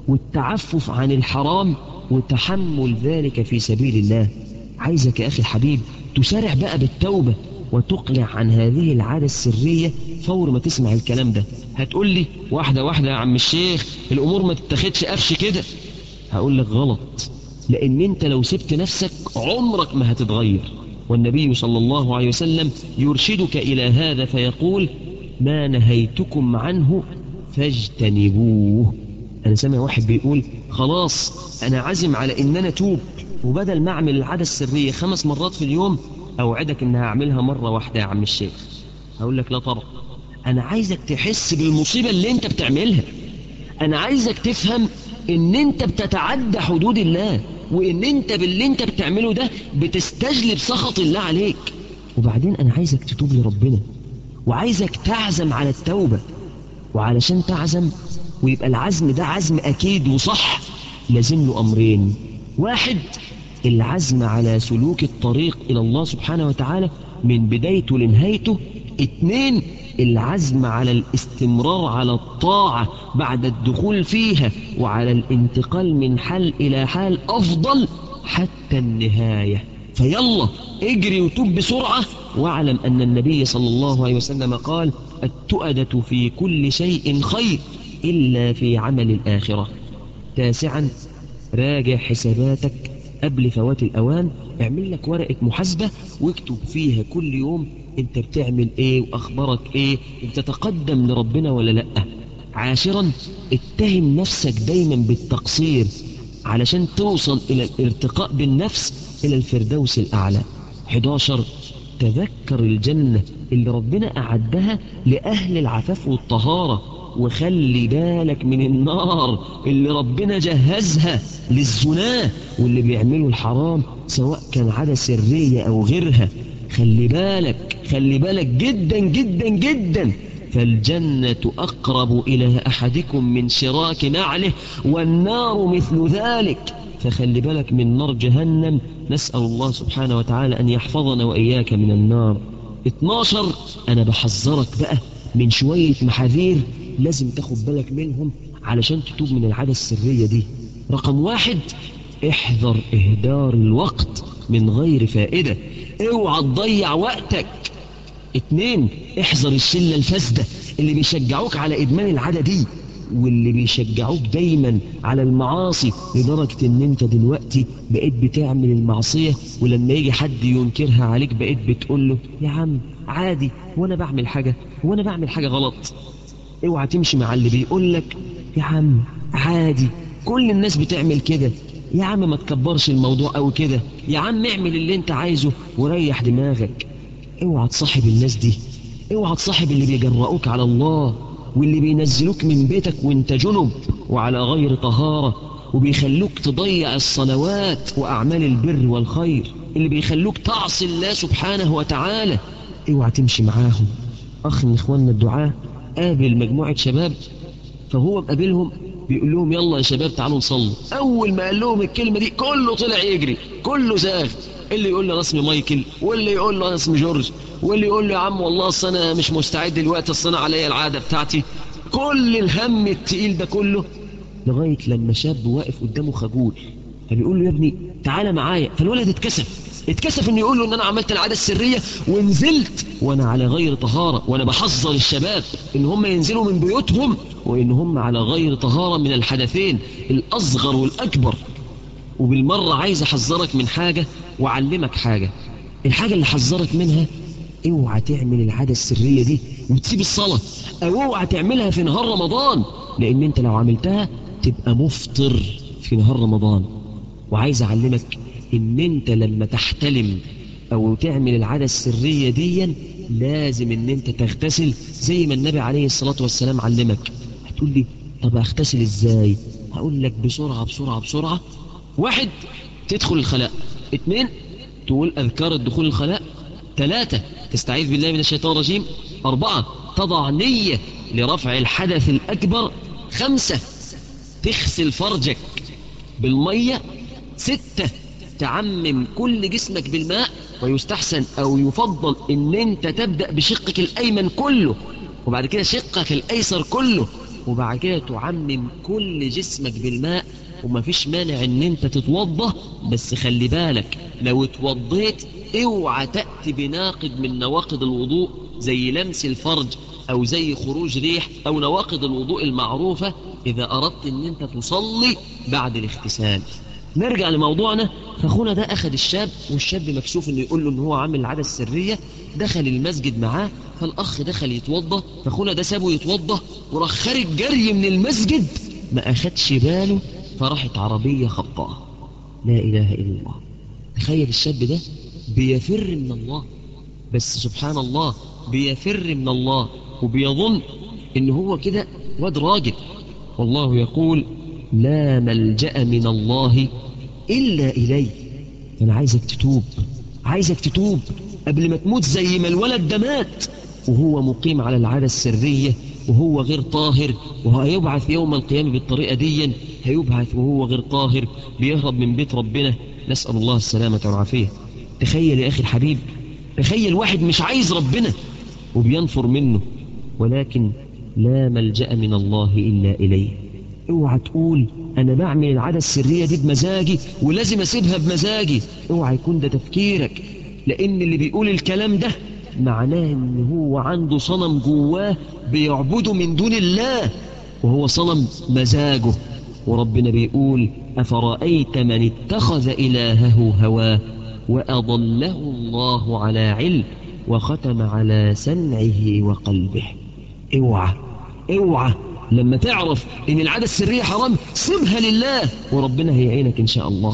والتعفف عن الحرام وتحمل ذلك في سبيل الله عايزك يا أخي الحبيب تسارع بقى بالتوبة وتقلع عن هذه العادة السرية فور ما تسمع الكلام ده هتقول لي واحدة واحدة يا عم الشيخ الأمور ما تتخدش قفش كده هقول لك غلط لأن أنت لو سبت نفسك عمرك ما هتتغير والنبي صلى الله عليه وسلم يرشدك إلى هذا فيقول ما نهيتكم عنه فاجتنبوه أنا سامع واحد بيقول خلاص أنا عزم على إن أنا توب وبدل ما أعمل العادة السرية خمس مرات في اليوم أوعدك إنها أعملها مرة واحدة يا عم الشيخ هقول لك لا طبعا أنا عايزك تحس بالمصيبة اللي أنت بتعملها أنا عايزك تفهم إن أنت بتتعدى حدود الله وإن أنت باللي أنت بتعمله ده بتستجلب سخط الله عليك وبعدين أنا عايزك تتوب لربنا وعايزك تعزم على التوبة وعلشان تعزم ويبقى العزم ده عزم أكيد وصح لازم له أمرين واحد العزم على سلوك الطريق إلى الله سبحانه وتعالى من بدايته لنهايته اتنين العزم على الاستمرار على الطاعة بعد الدخول فيها وعلى الانتقال من حال إلى حال أفضل حتى النهاية فيلا اجري وتوب بسرعة واعلم أن النبي صلى الله عليه وسلم قال التؤدة في كل شيء خير إلا في عمل الآخرة تاسعا راجع حساباتك قبل فوات الأوان اعمل لك ورقة محاسبة واكتب فيها كل يوم انت بتعمل ايه واخبارك ايه انت تقدم لربنا ولا لأ عاشرا اتهم نفسك دايما بالتقصير علشان توصل الى الارتقاء بالنفس الى الفردوس الاعلى 11 تذكر الجنة اللي ربنا أعدها لأهل العفاف والطهارة وخلي بالك من النار اللي ربنا جهزها للزناه واللي بيعملوا الحرام سواء كان عادة سرية أو غيرها خلي بالك خلي بالك جدا جدا جدا فالجنة أقرب إلى أحدكم من شراك نعله والنار مثل ذلك فخلي بالك من نار جهنم نسأل الله سبحانه وتعالى أن يحفظنا وإياك من النار 12 أنا بحذرك بقى من شوية محاذير لازم تاخد بالك منهم علشان تتوب من العادة السرية دي رقم واحد احذر إهدار الوقت من غير فائدة اوعى تضيع وقتك اتنين احذر الشلة الفاسدة اللي بيشجعوك على إدمان العادة دي واللي بيشجعوك دايما على المعاصي لدرجة ان انت دلوقتي بقيت بتعمل المعصية ولما يجي حد ينكرها عليك بقيت بتقول له يا عم عادي وانا بعمل حاجة وانا بعمل حاجة غلط اوعى تمشي مع اللي بيقول لك يا عم عادي كل الناس بتعمل كده يا عم ما تكبرش الموضوع او كده يا عم اعمل اللي انت عايزه وريح دماغك اوعى تصاحب الناس دي اوعى تصاحب اللي بيجرؤوك على الله واللي بينزلوك من بيتك وانت جنب وعلى غير طهارة وبيخلوك تضيع الصلوات وأعمال البر والخير اللي بيخلوك تعصي الله سبحانه وتعالى اوعى تمشي معاهم أخ من إخواننا الدعاء قابل مجموعة شباب فهو مقابلهم بيقول لهم يلا يا شباب تعالوا نصلي أول ما قال لهم الكلمة دي كله طلع يجري كله زاغ اللي يقول له انا اسمي مايكل واللي يقول له انا اسمي جورج واللي يقول له يا عم والله اصل انا مش مستعد دلوقتي اصل انا عليا العاده بتاعتي كل الهم التقيل ده كله لغايه لما شاب واقف قدامه خجول فبيقول له يا ابني تعالى معايا فالولد اتكسف اتكسف انه يقول له ان انا عملت العاده السريه ونزلت وانا على غير طهاره وانا بحذر الشباب ان هم ينزلوا من بيوتهم وان هم على غير طهاره من الحدثين الاصغر والاكبر وبالمرة عايز أحذرك من حاجة وأعلمك حاجة الحاجة اللي حذرك منها اوعى تعمل العادة السرية دي وتسيب الصلاة أو اوعى تعملها في نهار رمضان لأن أنت لو عملتها تبقى مفطر في نهار رمضان وعايز أعلمك إن أنت لما تحتلم أو تعمل العادة السرية دي لازم إن أنت تغتسل زي ما النبي عليه الصلاة والسلام علمك هتقول لي طب أغتسل إزاي هقول لك بسرعة بسرعة بسرعة واحد تدخل الخلاء اثنين تقول أذكار الدخول الخلاء ثلاثة تستعيذ بالله من الشيطان الرجيم أربعة تضع نية لرفع الحدث الأكبر خمسة تغسل فرجك بالمية ستة تعمم كل جسمك بالماء ويستحسن أو يفضل أن أنت تبدأ بشقك الأيمن كله وبعد كده شقك الأيسر كله وبعد كده تعمم كل جسمك بالماء وما فيش مانع ان انت تتوضى بس خلي بالك لو اتوضيت اوعى تأتي بناقض من نواقض الوضوء زي لمس الفرج او زي خروج ريح او نواقض الوضوء المعروفة اذا اردت ان انت تصلي بعد الاغتسال نرجع لموضوعنا فاخونا ده اخذ الشاب والشاب مكسوف انه يقول له ان هو عامل العادة السرية دخل المسجد معاه فالاخ دخل يتوضى فاخونا ده سابه يتوضى وراح خارج جري من المسجد ما اخدش باله فراحت عربية خبطاه لا إله إلا الله تخيل الشاب ده بيفر من الله بس سبحان الله بيفر من الله وبيظن إن هو كده واد راجل والله يقول لا ملجأ من الله إلا إليه أنا عايزك تتوب عايزك تتوب قبل ما تموت زي ما الولد ده مات وهو مقيم على العادة السرية وهو غير طاهر وهيبعث يوم القيامة بالطريقة دي هيبعث وهو غير طاهر بيهرب من بيت ربنا نسأل الله السلامة والعافية تخيل يا أخي الحبيب تخيل واحد مش عايز ربنا وبينفر منه ولكن لا ملجأ من الله إلا إليه اوعى تقول أنا بعمل العادة السرية دي بمزاجي ولازم أسيبها بمزاجي اوعى يكون ده تفكيرك لأن اللي بيقول الكلام ده معناه ان هو عنده صنم جواه بيعبده من دون الله وهو صنم مزاجه وربنا بيقول أفرأيت من اتخذ إلهه هواه وأضله الله على علم وختم على سمعه وقلبه اوعى اوعى لما تعرف ان العادة السرية حرام سيبها لله وربنا هيعينك ان شاء الله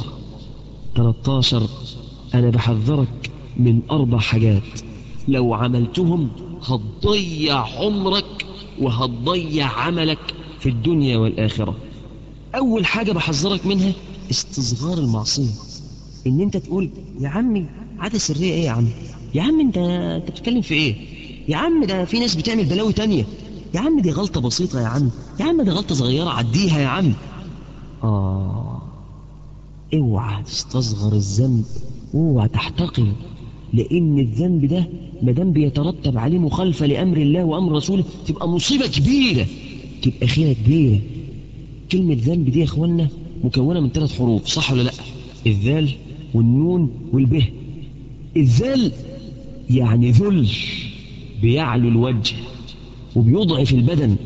13 انا بحذرك من اربع حاجات لو عملتهم هتضيع عمرك وهتضيع عملك في الدنيا والآخرة أول حاجة بحذرك منها استصغار المعصية إن أنت تقول يا عمي عادة سرية إيه يا عم يا عم أنت أنت بتتكلم في إيه يا عم ده في ناس بتعمل بلاوي تانية يا عم دي غلطة بسيطة يا عم يا عم دي غلطة صغيرة عديها يا عم آه اوعى تستصغر الذنب اوعى تحتقر لان الذنب ده ما دام بيترتب عليه مخالفه لامر الله وامر رسوله تبقى مصيبه كبيره تبقى خيانه كبيره كلمه ذنب دي يا اخوانا مكونه من ثلاث حروف صح ولا لا الذال والنون والبه الذال يعني ذل بيعلو الوجه وبيضعف البدن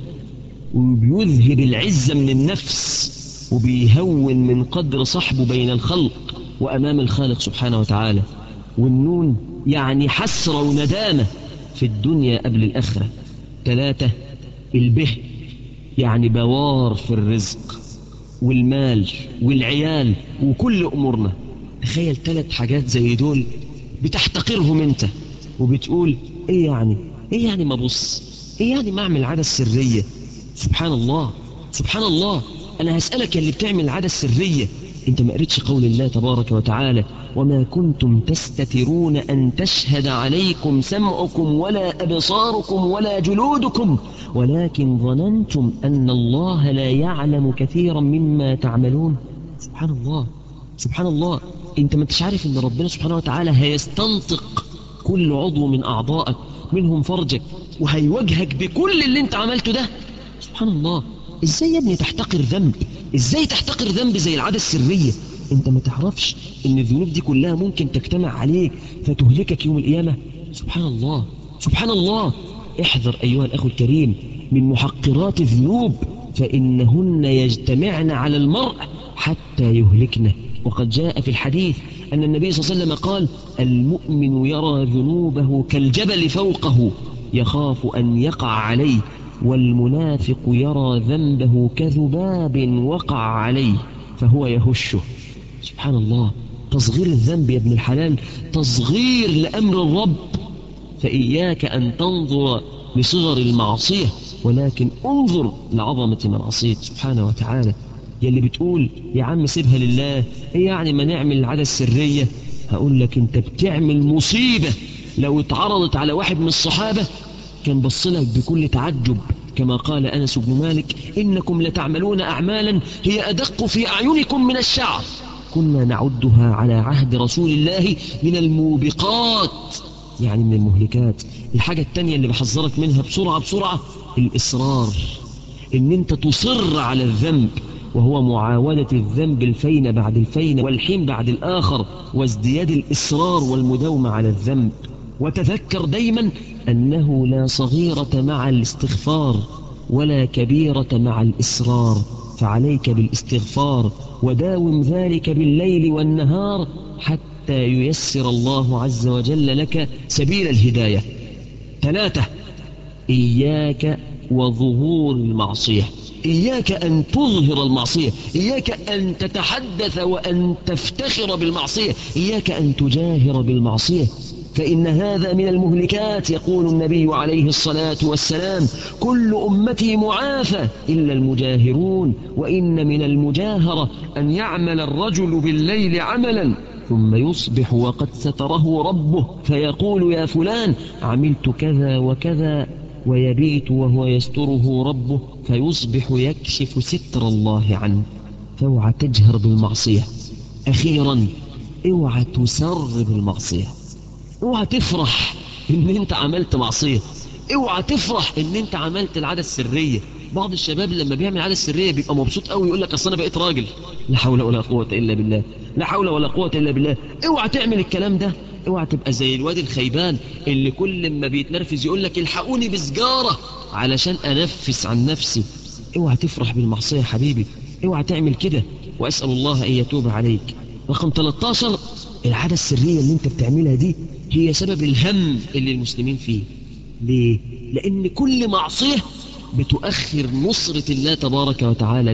وبيذهب العزة من النفس وبيهون من قدر صاحبه بين الخلق وأمام الخالق سبحانه وتعالى والنون يعني حسرة وندامة في الدنيا قبل الآخرة ثلاثة البه يعني بوار في الرزق والمال والعيال وكل أمورنا تخيل ثلاث حاجات زي دول بتحتقرهم انت وبتقول ايه يعني ايه يعني ما بص ايه يعني ما اعمل عادة سرية سبحان الله سبحان الله انا هسألك يا اللي بتعمل العادة السرية انت ما قريتش قول الله تبارك وتعالى وما كنتم تستترون ان تشهد عليكم سمعكم ولا ابصاركم ولا جلودكم ولكن ظننتم ان الله لا يعلم كثيرا مما تعملون سبحان الله سبحان الله انت ما انتش عارف ان ربنا سبحانه وتعالى هيستنطق كل عضو من اعضائك منهم فرجك وهيواجهك بكل اللي انت عملته ده سبحان الله ازاي يا ابني تحتقر ذنب ازاي تحتقر ذنب زي العادة السرية انت ما تعرفش ان الذنوب دي كلها ممكن تجتمع عليك فتهلكك يوم القيامة سبحان الله سبحان الله احذر ايها الاخ الكريم من محقرات الذنوب فانهن يجتمعن على المرء حتى يهلكنه وقد جاء في الحديث أن النبي صلى الله عليه وسلم قال المؤمن يرى ذنوبه كالجبل فوقه يخاف أن يقع عليه والمنافق يرى ذنبه كذباب وقع عليه فهو يهشه سبحان الله تصغير الذنب يا ابن الحلال تصغير لأمر الرب فإياك أن تنظر لصغر المعصية ولكن انظر لعظمة معصية سبحانه وتعالى يلي بتقول يا عم سيبها لله ايه يعني ما نعمل العادة السرية هقول لك انت بتعمل مصيبة لو اتعرضت على واحد من الصحابة كان بصلك بكل تعجب كما قال أنس بن مالك إنكم لتعملون أعمالا هي أدق في أعينكم من الشعر كنا نعدها على عهد رسول الله من الموبقات يعني من المهلكات الحاجة التانية اللي بحذرك منها بسرعة بسرعة الإصرار إن أنت تصر على الذنب وهو معاودة الذنب الفين بعد الفين والحين بعد الآخر وازدياد الإصرار والمداومة على الذنب وتذكر دايما أنه لا صغيرة مع الاستغفار ولا كبيرة مع الإصرار فعليك بالاستغفار وداوم ذلك بالليل والنهار حتى ييسر الله عز وجل لك سبيل الهداية ثلاثة إياك وظهور المعصية إياك أن تظهر المعصية إياك أن تتحدث وأن تفتخر بالمعصية إياك أن تجاهر بالمعصية فإن هذا من المهلكات يقول النبي عليه الصلاة والسلام كل أمتي معافى إلا المجاهرون وإن من المجاهرة أن يعمل الرجل بالليل عملا ثم يصبح وقد ستره ربه فيقول يا فلان عملت كذا وكذا ويبيت وهو يستره ربه فيصبح يكشف ستر الله عنه فاوعى تجهر بالمعصية أخيرا اوعى تسر بالمعصية اوعى تفرح ان انت عملت معصية اوعى تفرح ان انت عملت العادة السرية بعض الشباب لما بيعمل العادة السرية بيبقى مبسوط قوي يقول لك اصل انا بقيت راجل لا حول ولا قوة الا بالله لا حول ولا قوة الا بالله اوعى تعمل الكلام ده اوعى تبقى زي الواد الخيبان اللي كل ما بيتنرفز يقول لك الحقوني بسجارة علشان انفس عن نفسي اوعى تفرح بالمعصية يا حبيبي اوعى تعمل كده واسأل الله ان يتوب عليك رقم 13 العادة السرية اللي انت بتعملها دي هي سبب الهم اللي المسلمين فيه ليه؟ لأن كل معصية بتؤخر نصرة الله تبارك وتعالى لنا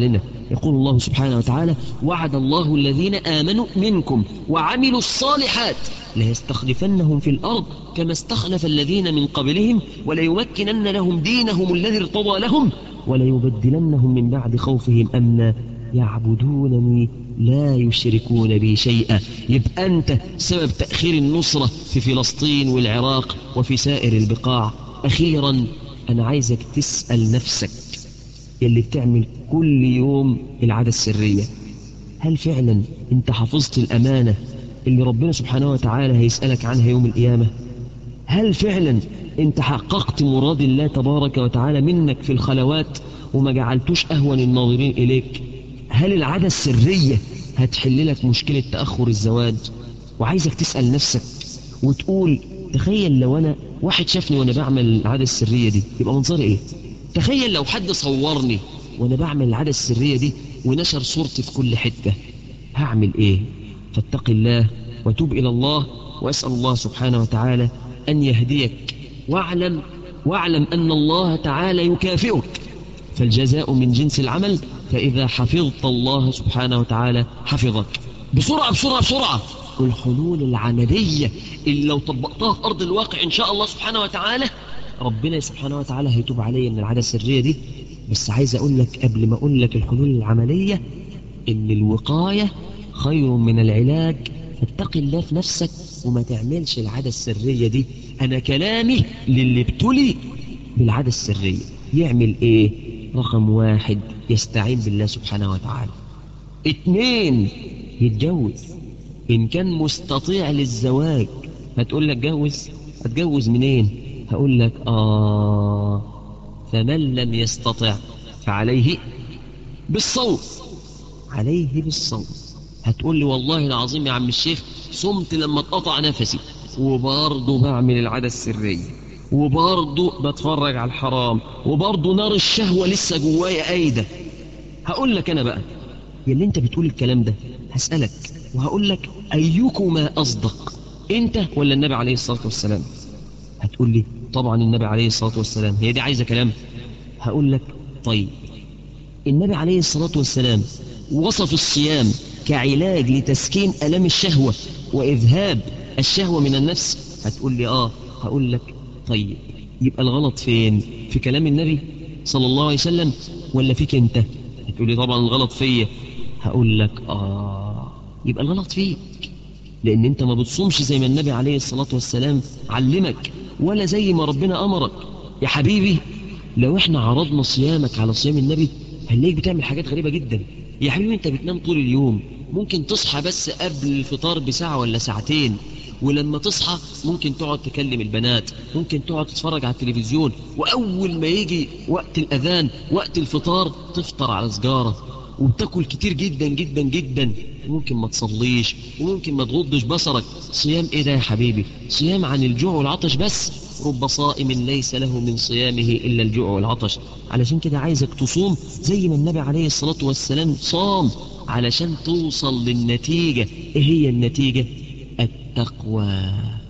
يقول الله سبحانه وتعالى وعد الله الذين آمنوا منكم وعملوا الصالحات ليستخلفنهم في الأرض كما استخلف الذين من قبلهم وليمكنن لهم دينهم الذي ارتضى لهم وليبدلنهم من بعد خوفهم أمنا يعبدونني لا يشركون بي شيئا يبقى أنت سبب تأخير النصرة في فلسطين والعراق وفي سائر البقاع أخيرا أنا عايزك تسأل نفسك اللي بتعمل كل يوم العادة السرية هل فعلا انت حفظت الأمانة اللي ربنا سبحانه وتعالى هيسألك عنها يوم القيامة هل فعلا انت حققت مراد الله تبارك وتعالى منك في الخلوات وما جعلتوش أهون الناظرين إليك هل العادة السرية هتحل لك مشكلة تأخر الزواج وعايزك تسأل نفسك وتقول تخيل لو أنا واحد شافني وأنا بعمل العادة السرية دي يبقى منظري إيه تخيل لو حد صورني وأنا بعمل العادة السرية دي ونشر صورتي في كل حتة هعمل إيه فاتق الله وتوب إلى الله وأسأل الله سبحانه وتعالى أن يهديك واعلم واعلم أن الله تعالى يكافئك فالجزاء من جنس العمل فإذا حفظت الله سبحانه وتعالى حفظك بسرعة بسرعة بسرعة الحلول العملية اللي لو طبقتها في أرض الواقع إن شاء الله سبحانه وتعالى ربنا سبحانه وتعالى هيتوب علي من العادة السرية دي بس عايز أقول لك قبل ما أقول لك الحلول العملية إن الوقاية خير من العلاج فاتق الله في نفسك وما تعملش العادة السرية دي أنا كلامي للي ابتلي بالعادة السرية يعمل إيه رقم واحد يستعين بالله سبحانه وتعالى اتنين يتجوز إن كان مستطيع للزواج هتقول لك جوز هتجوز منين هقول لك آه فمن لم يستطع فعليه بالصوم عليه بالصوم هتقول لي والله العظيم يا عم الشيخ صمت لما اتقطع نفسي وبرضه بعمل العادة السرية وبرضه بتفرج على الحرام وبرضه نار الشهوة لسه جوايا قايدة هقول لك أنا بقى يلي أنت بتقول الكلام ده هسألك وهقول لك أيكما أصدق أنت ولا النبي عليه الصلاة والسلام هتقول لي طبعا النبي عليه الصلاة والسلام هي دي عايزة كلام هقول لك طيب النبي عليه الصلاة والسلام وصف الصيام كعلاج لتسكين ألم الشهوة وإذهاب الشهوة من النفس هتقول لي آه هقول لك طيب يبقى الغلط فين في كلام النبي صلى الله عليه وسلم ولا فيك انت هتقول لي طبعا الغلط فيا هقول لك آه يبقى الغلط فيك لأن أنت ما بتصومش زي ما النبي عليه الصلاة والسلام علمك ولا زي ما ربنا أمرك يا حبيبي لو احنا عرضنا صيامك على صيام النبي هنلاقيك بتعمل حاجات غريبة جدا يا حبيبي انت بتنام طول اليوم ممكن تصحى بس قبل الفطار بساعة ولا ساعتين ولما تصحى ممكن تقعد تكلم البنات ممكن تقعد تتفرج على التلفزيون وأول ما يجي وقت الأذان وقت الفطار تفطر على سجارة وبتاكل كتير جدا جدا جدا ممكن ما تصليش وممكن ما تغضش بصرك صيام ايه ده يا حبيبي صيام عن الجوع والعطش بس رب صائم ليس له من صيامه إلا الجوع والعطش علشان كده عايزك تصوم زي ما النبي عليه الصلاة والسلام صام علشان توصل للنتيجة ايه هي النتيجة التقوى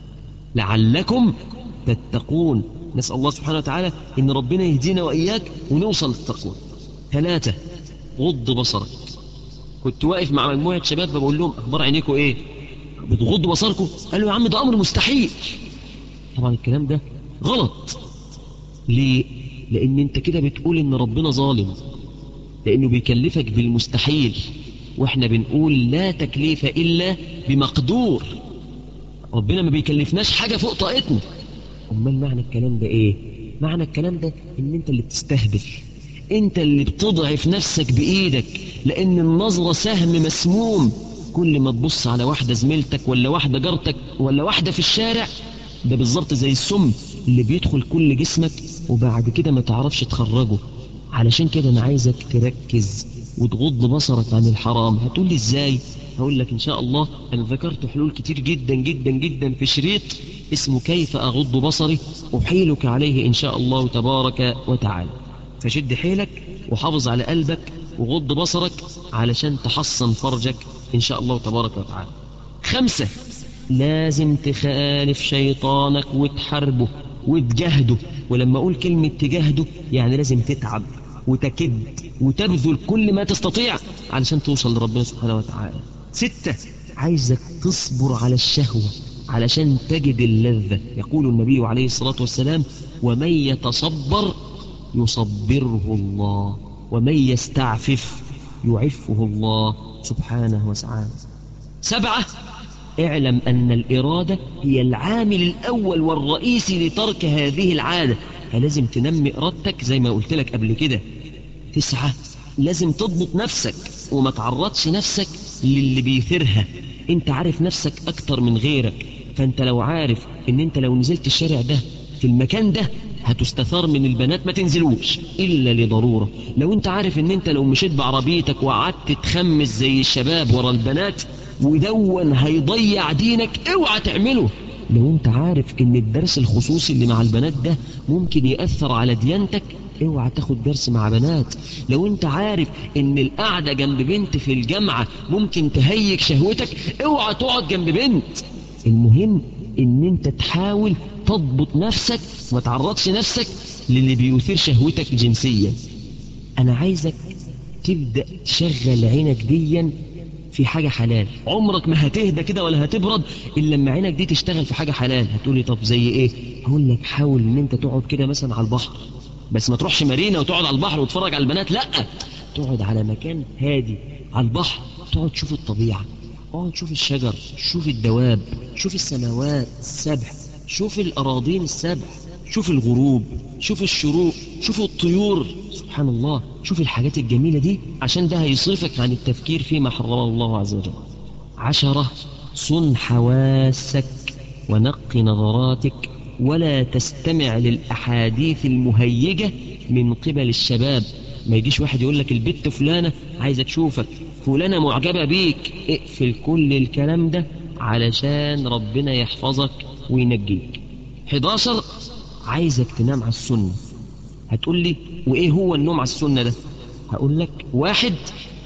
لعلكم تتقون نسأل الله سبحانه وتعالى ان ربنا يهدينا وإياك ونوصل للتقوى ثلاثة غض بصرك كنت واقف مع مجموعة شباب بقول لهم أخبار عينيكم إيه بتغضوا بصركم قالوا يا عم ده أمر مستحيل طبعا الكلام ده غلط ليه لأن أنت كده بتقول إن ربنا ظالم لأنه بيكلفك بالمستحيل وإحنا بنقول لا تكليف إلا بمقدور ربنا ما بيكلفناش حاجة فوق طاقتنا أمال معنى الكلام ده إيه معنى الكلام ده إن أنت اللي بتستهبل انت اللي بتضعف نفسك بايدك لان النظرة سهم مسموم كل ما تبص على واحدة زميلتك ولا واحدة جارتك ولا واحدة في الشارع ده بالظبط زي السم اللي بيدخل كل جسمك وبعد كده ما تعرفش تخرجه علشان كده انا عايزك تركز وتغض بصرك عن الحرام هتقول لي ازاي هقول لك ان شاء الله انا ذكرت حلول كتير جدا جدا جدا في شريط اسمه كيف اغض بصري احيلك عليه ان شاء الله تبارك وتعالى فشد حيلك وحافظ على قلبك وغض بصرك علشان تحصن فرجك إن شاء الله تبارك وتعالى خمسة لازم تخالف شيطانك وتحاربه وتجاهده ولما أقول كلمة تجاهده يعني لازم تتعب وتكد وتبذل كل ما تستطيع علشان توصل لربنا سبحانه وتعالى ستة عايزك تصبر على الشهوة علشان تجد اللذة يقول النبي عليه الصلاة والسلام ومن يتصبر يصبره الله ومن يستعفف يعفه الله سبحانه وتعالى سبعة اعلم أن الإرادة هي العامل الأول والرئيسي لترك هذه العادة فلازم تنمي إرادتك زي ما قلت لك قبل كده تسعة لازم تضبط نفسك وما تعرضش نفسك للي بيثيرها انت عارف نفسك أكتر من غيرك فانت لو عارف ان انت لو نزلت الشارع ده في المكان ده هتستثار من البنات ما تنزلوش إلا لضرورة لو انت عارف ان انت لو مشيت بعربيتك وقعدت تخمس زي الشباب ورا البنات ودون هيضيع دينك اوعى تعمله لو انت عارف ان الدرس الخصوصي اللي مع البنات ده ممكن يأثر على ديانتك اوعى تاخد درس مع بنات لو انت عارف ان القعدة جنب بنت في الجامعة ممكن تهيج شهوتك اوعى تقعد جنب بنت المهم ان انت تحاول تضبط نفسك وما تعرضش نفسك للي بيثير شهوتك جنسيا انا عايزك تبدأ تشغل عينك ديا في حاجة حلال عمرك ما هتهدى كده ولا هتبرد إلا لما عينك دي تشتغل في حاجة حلال هتقولي طب زي إيه هقول لك حاول إن أنت تقعد كده مثلا على البحر بس ما تروحش مارينا وتقعد على البحر وتتفرج على البنات لا تقعد على مكان هادي على البحر تقعد تشوف الطبيعة اقعد تشوف الشجر شوف الدواب شوف السماوات السبع شوف الأراضين السبع شوف الغروب شوف الشروق شوف الطيور سبحان الله شوف الحاجات الجميلة دي عشان ده هيصرفك عن التفكير فيما حرمه الله عز وجل عشرة صن حواسك ونق نظراتك ولا تستمع للأحاديث المهيجة من قبل الشباب ما يجيش واحد يقول لك البت فلانة عايزة تشوفك فلانة معجبة بيك اقفل كل الكلام ده علشان ربنا يحفظك وينجيك 11 عايزك تنام على السنة هتقول لي وإيه هو النوم على السنة ده هقول لك واحد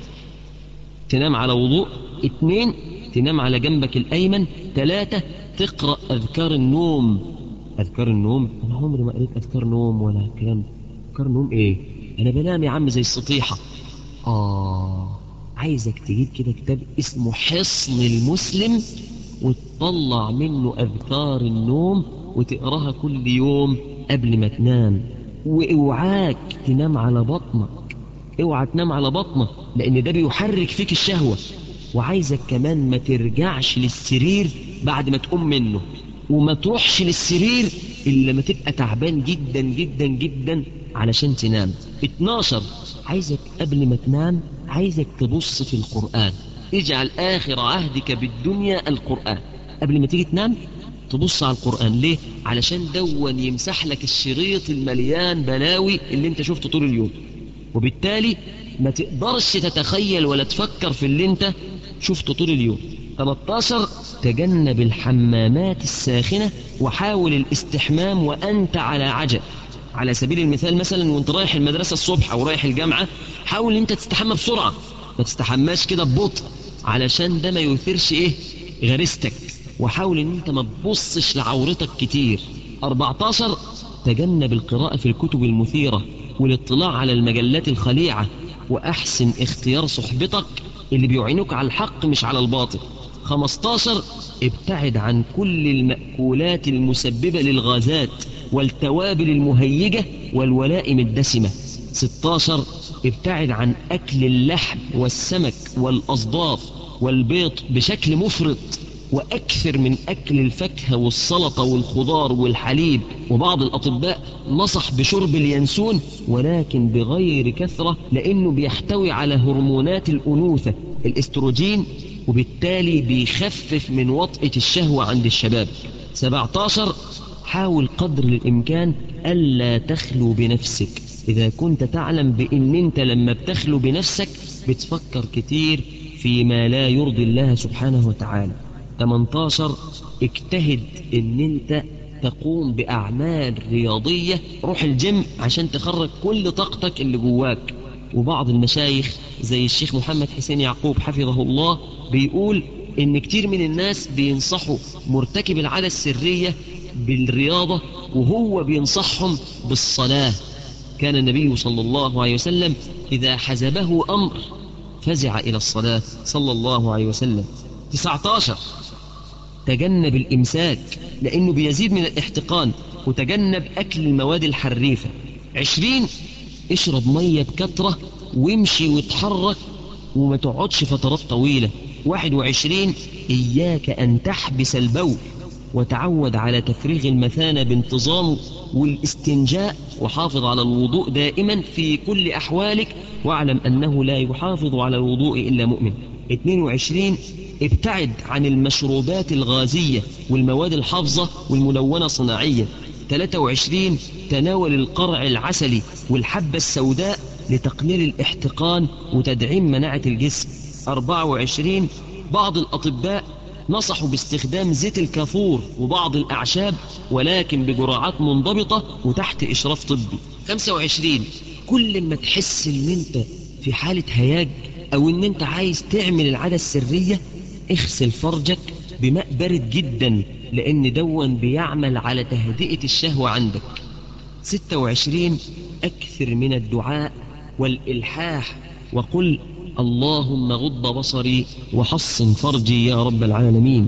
تنام على وضوء اتنين تنام على جنبك الأيمن تلاتة تقرأ أذكار النوم أذكار النوم أنا عمري ما قريت أذكار نوم ولا الكلام ده أذكار نوم إيه أنا بنام يا عم زي السطيحة آه عايزك تجيب كده كتاب اسمه حصن المسلم وتطلع منه أذكار النوم وتقراها كل يوم قبل ما تنام واوعاك تنام على بطنك اوعى تنام على بطنك لان ده بيحرك فيك الشهوة وعايزك كمان ما ترجعش للسرير بعد ما تقوم منه وما تروحش للسرير إلا ما تبقى تعبان جدا جدا جدا علشان تنام 12 عايزك قبل ما تنام عايزك تبص في القرآن اجعل آخر عهدك بالدنيا القرآن قبل ما تيجي تنام تبص على القرآن ليه؟ علشان دون يمسح لك الشريط المليان بلاوي اللي انت شفته طول اليوم وبالتالي ما تقدرش تتخيل ولا تفكر في اللي انت شفته طول اليوم 13 تجنب الحمامات الساخنة وحاول الاستحمام وأنت على عجل على سبيل المثال مثلا وانت رايح المدرسة الصبح أو رايح الجامعة حاول انت تستحمى بسرعة ما تستحماش كده ببطء علشان ده ما يثيرش ايه غريزتك وحاول ان انت ما تبصش لعورتك كتير 14 تجنب القراءة في الكتب المثيرة والاطلاع على المجلات الخليعة وأحسن اختيار صحبتك اللي بيعينوك على الحق مش على الباطل 15 ابتعد عن كل المأكولات المسببة للغازات والتوابل المهيجة والولائم الدسمة 16 ابتعد عن أكل اللحم والسمك والأصداف والبيض بشكل مفرط وأكثر من أكل الفاكهة والسلطة والخضار والحليب وبعض الأطباء نصح بشرب اليانسون ولكن بغير كثرة لأنه بيحتوي على هرمونات الأنوثة الاستروجين وبالتالي بيخفف من وطئة الشهوة عند الشباب 17 حاول قدر الإمكان ألا تخلو بنفسك إذا كنت تعلم بأن أنت لما بتخلو بنفسك بتفكر كتير فيما لا يرضي الله سبحانه وتعالى 18 اجتهد ان انت تقوم بأعمال رياضية روح الجيم عشان تخرج كل طاقتك اللي جواك وبعض المشايخ زي الشيخ محمد حسين يعقوب حفظه الله بيقول ان كتير من الناس بينصحوا مرتكب العادة السرية بالرياضة وهو بينصحهم بالصلاة كان النبي صلى الله عليه وسلم إذا حزبه أمر فزع إلى الصلاة صلى الله عليه وسلم 19 تجنب الإمساك لأنه بيزيد من الاحتقان وتجنب أكل المواد الحريفة 20 اشرب مية بكثرة وامشي واتحرك وما تقعدش فترات طويلة 21 إياك أن تحبس البول وتعود على تفريغ المثانة بانتظام والاستنجاء وحافظ على الوضوء دائما في كل أحوالك واعلم أنه لا يحافظ على الوضوء إلا مؤمن 22 ابتعد عن المشروبات الغازية والمواد الحافظة والملونة صناعيا 23 تناول القرع العسلي والحبة السوداء لتقليل الاحتقان وتدعيم مناعة الجسم 24 بعض الأطباء نصحوا باستخدام زيت الكافور وبعض الأعشاب ولكن بجرعات منضبطة وتحت إشراف طبي 25 كل ما تحس ان انت في حالة هياج او ان انت عايز تعمل العادة السرية اغسل فرجك بماء بارد جدا لان دون بيعمل على تهدئة الشهوة عندك 26 اكثر من الدعاء والالحاح وقل اللهم غض بصري وحصن فرجي يا رب العالمين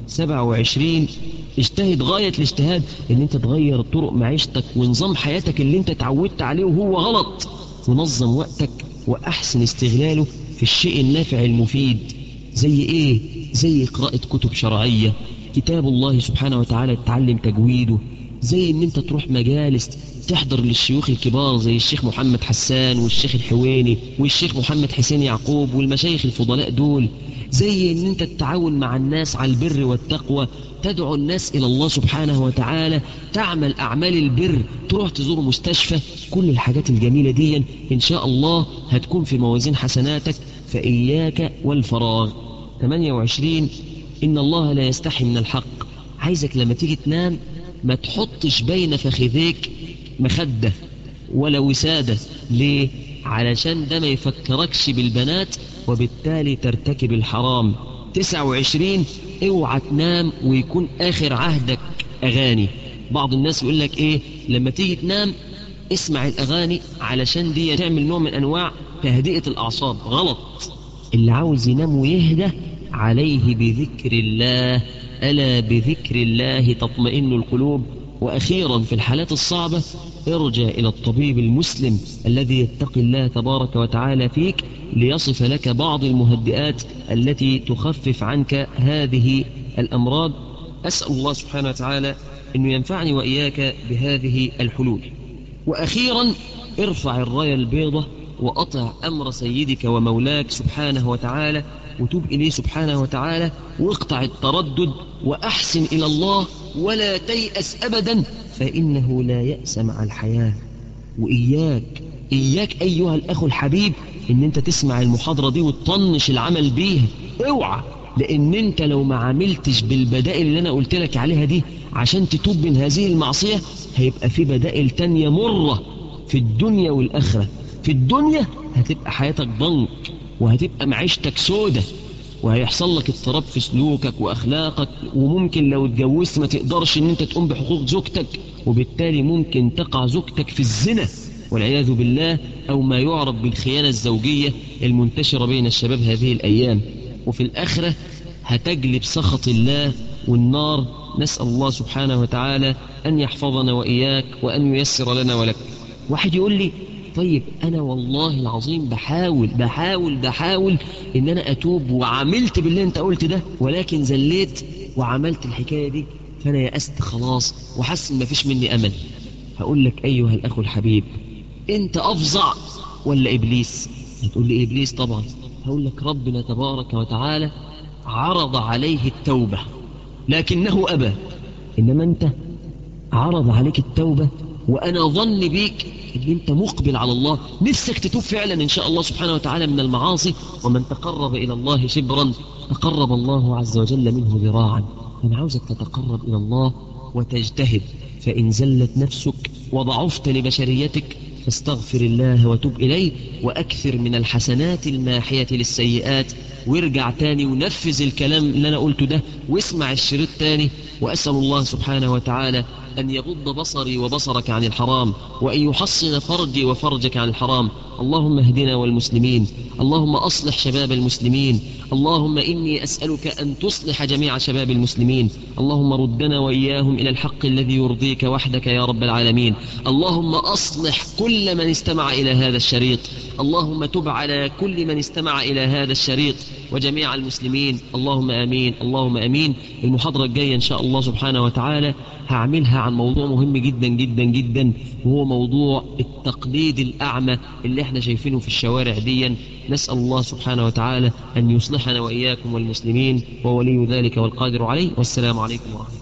27 اجتهد غاية الاجتهاد ان انت تغير طرق معيشتك ونظام حياتك اللي انت اتعودت عليه وهو غلط ونظم وقتك واحسن استغلاله في الشيء النافع المفيد زي ايه زي قراءة كتب شرعية كتاب الله سبحانه وتعالى تتعلم تجويده زي ان انت تروح مجالس تحضر للشيوخ الكبار زي الشيخ محمد حسان والشيخ الحويني والشيخ محمد حسين يعقوب والمشايخ الفضلاء دول زي ان انت تتعاون مع الناس على البر والتقوى تدعو الناس الى الله سبحانه وتعالى تعمل اعمال البر تروح تزور مستشفى كل الحاجات الجميلة دي ان شاء الله هتكون في موازين حسناتك فاياك والفراغ 28 ان الله لا يستحي من الحق عايزك لما تيجي تنام ما تحطش بين فخذيك مخدة ولا وسادة ليه؟ علشان ده ما يفكركش بالبنات وبالتالي ترتكب الحرام 29 اوعى تنام ويكون اخر عهدك اغاني بعض الناس يقول لك ايه لما تيجي تنام اسمع الاغاني علشان دي تعمل نوع من انواع تهدئة الاعصاب غلط اللي عاوز ينام ويهدى عليه بذكر الله ألا بذكر الله تطمئن القلوب وأخيرا في الحالات الصعبة ارجع إلى الطبيب المسلم الذي يتقي الله تبارك وتعالى فيك ليصف لك بعض المهدئات التي تخفف عنك هذه الأمراض أسأل الله سبحانه وتعالى أنه ينفعني وإياك بهذه الحلول وأخيرا ارفع الراية البيضة وأطع أمر سيدك ومولاك سبحانه وتعالى وتوب إليه سبحانه وتعالى واقطع التردد وأحسن إلى الله ولا تيأس أبدا فإنه لا يأس مع الحياة وإياك إياك أيها الأخ الحبيب إن أنت تسمع المحاضرة دي وتطنش العمل بيها اوعى لأن أنت لو ما عملتش بالبدائل اللي أنا قلت لك عليها دي عشان تتوب من هذه المعصية هيبقى في بدائل تانية مرة في الدنيا والآخرة في الدنيا هتبقى حياتك ضنك وهتبقى معيشتك سودة وهيحصل لك اضطراب في سلوكك وأخلاقك وممكن لو اتجوزت ما تقدرش ان انت تقوم بحقوق زوجتك وبالتالي ممكن تقع زوجتك في الزنا والعياذ بالله أو ما يعرف بالخيانة الزوجية المنتشرة بين الشباب هذه الأيام وفي الآخرة هتجلب سخط الله والنار نسأل الله سبحانه وتعالى أن يحفظنا وإياك وأن ييسر لنا ولك واحد يقول لي طيب أنا والله العظيم بحاول بحاول بحاول إن أنا أتوب وعملت باللي أنت قلت ده ولكن زليت وعملت الحكاية دي فأنا يأست خلاص وحس إن مفيش مني أمل هقول لك أيها الأخ الحبيب أنت أفظع ولا إبليس هتقول لي إبليس طبعا هقول لك ربنا تبارك وتعالى عرض عليه التوبة لكنه أبى إنما أنت عرض عليك التوبة وأنا ظن بيك إن أنت مقبل على الله نفسك تتوب فعلا إن شاء الله سبحانه وتعالى من المعاصي ومن تقرب إلى الله شبرا تقرب الله عز وجل منه ذراعا أنا عاوزك تتقرب إلى الله وتجتهد فإن زلت نفسك وضعفت لبشريتك فاستغفر الله وتب إليه وأكثر من الحسنات الماحية للسيئات وارجع تاني ونفذ الكلام اللي أنا قلته ده واسمع الشريط تاني وأسأل الله سبحانه وتعالى أن يغض بصري وبصرك عن الحرام وأن يحصن فرجي وفرجك عن الحرام اللهم اهدنا والمسلمين اللهم أصلح شباب المسلمين اللهم إني أسألك أن تصلح جميع شباب المسلمين اللهم ردنا وإياهم إلى الحق الذي يرضيك وحدك يا رب العالمين اللهم أصلح كل من استمع إلى هذا الشريط اللهم تب على كل من استمع إلى هذا الشريط وجميع المسلمين اللهم آمين اللهم آمين المحاضرة الجاية إن شاء الله سبحانه وتعالى هعملها عن موضوع مهم جدا جدا جدا وهو موضوع التقليد الأعمى اللي احنا شايفينه في الشوارع ديا نسأل الله سبحانه وتعالى أن يصلحنا وإياكم والمسلمين وولي ذلك والقادر عليه والسلام عليكم ورحمة الله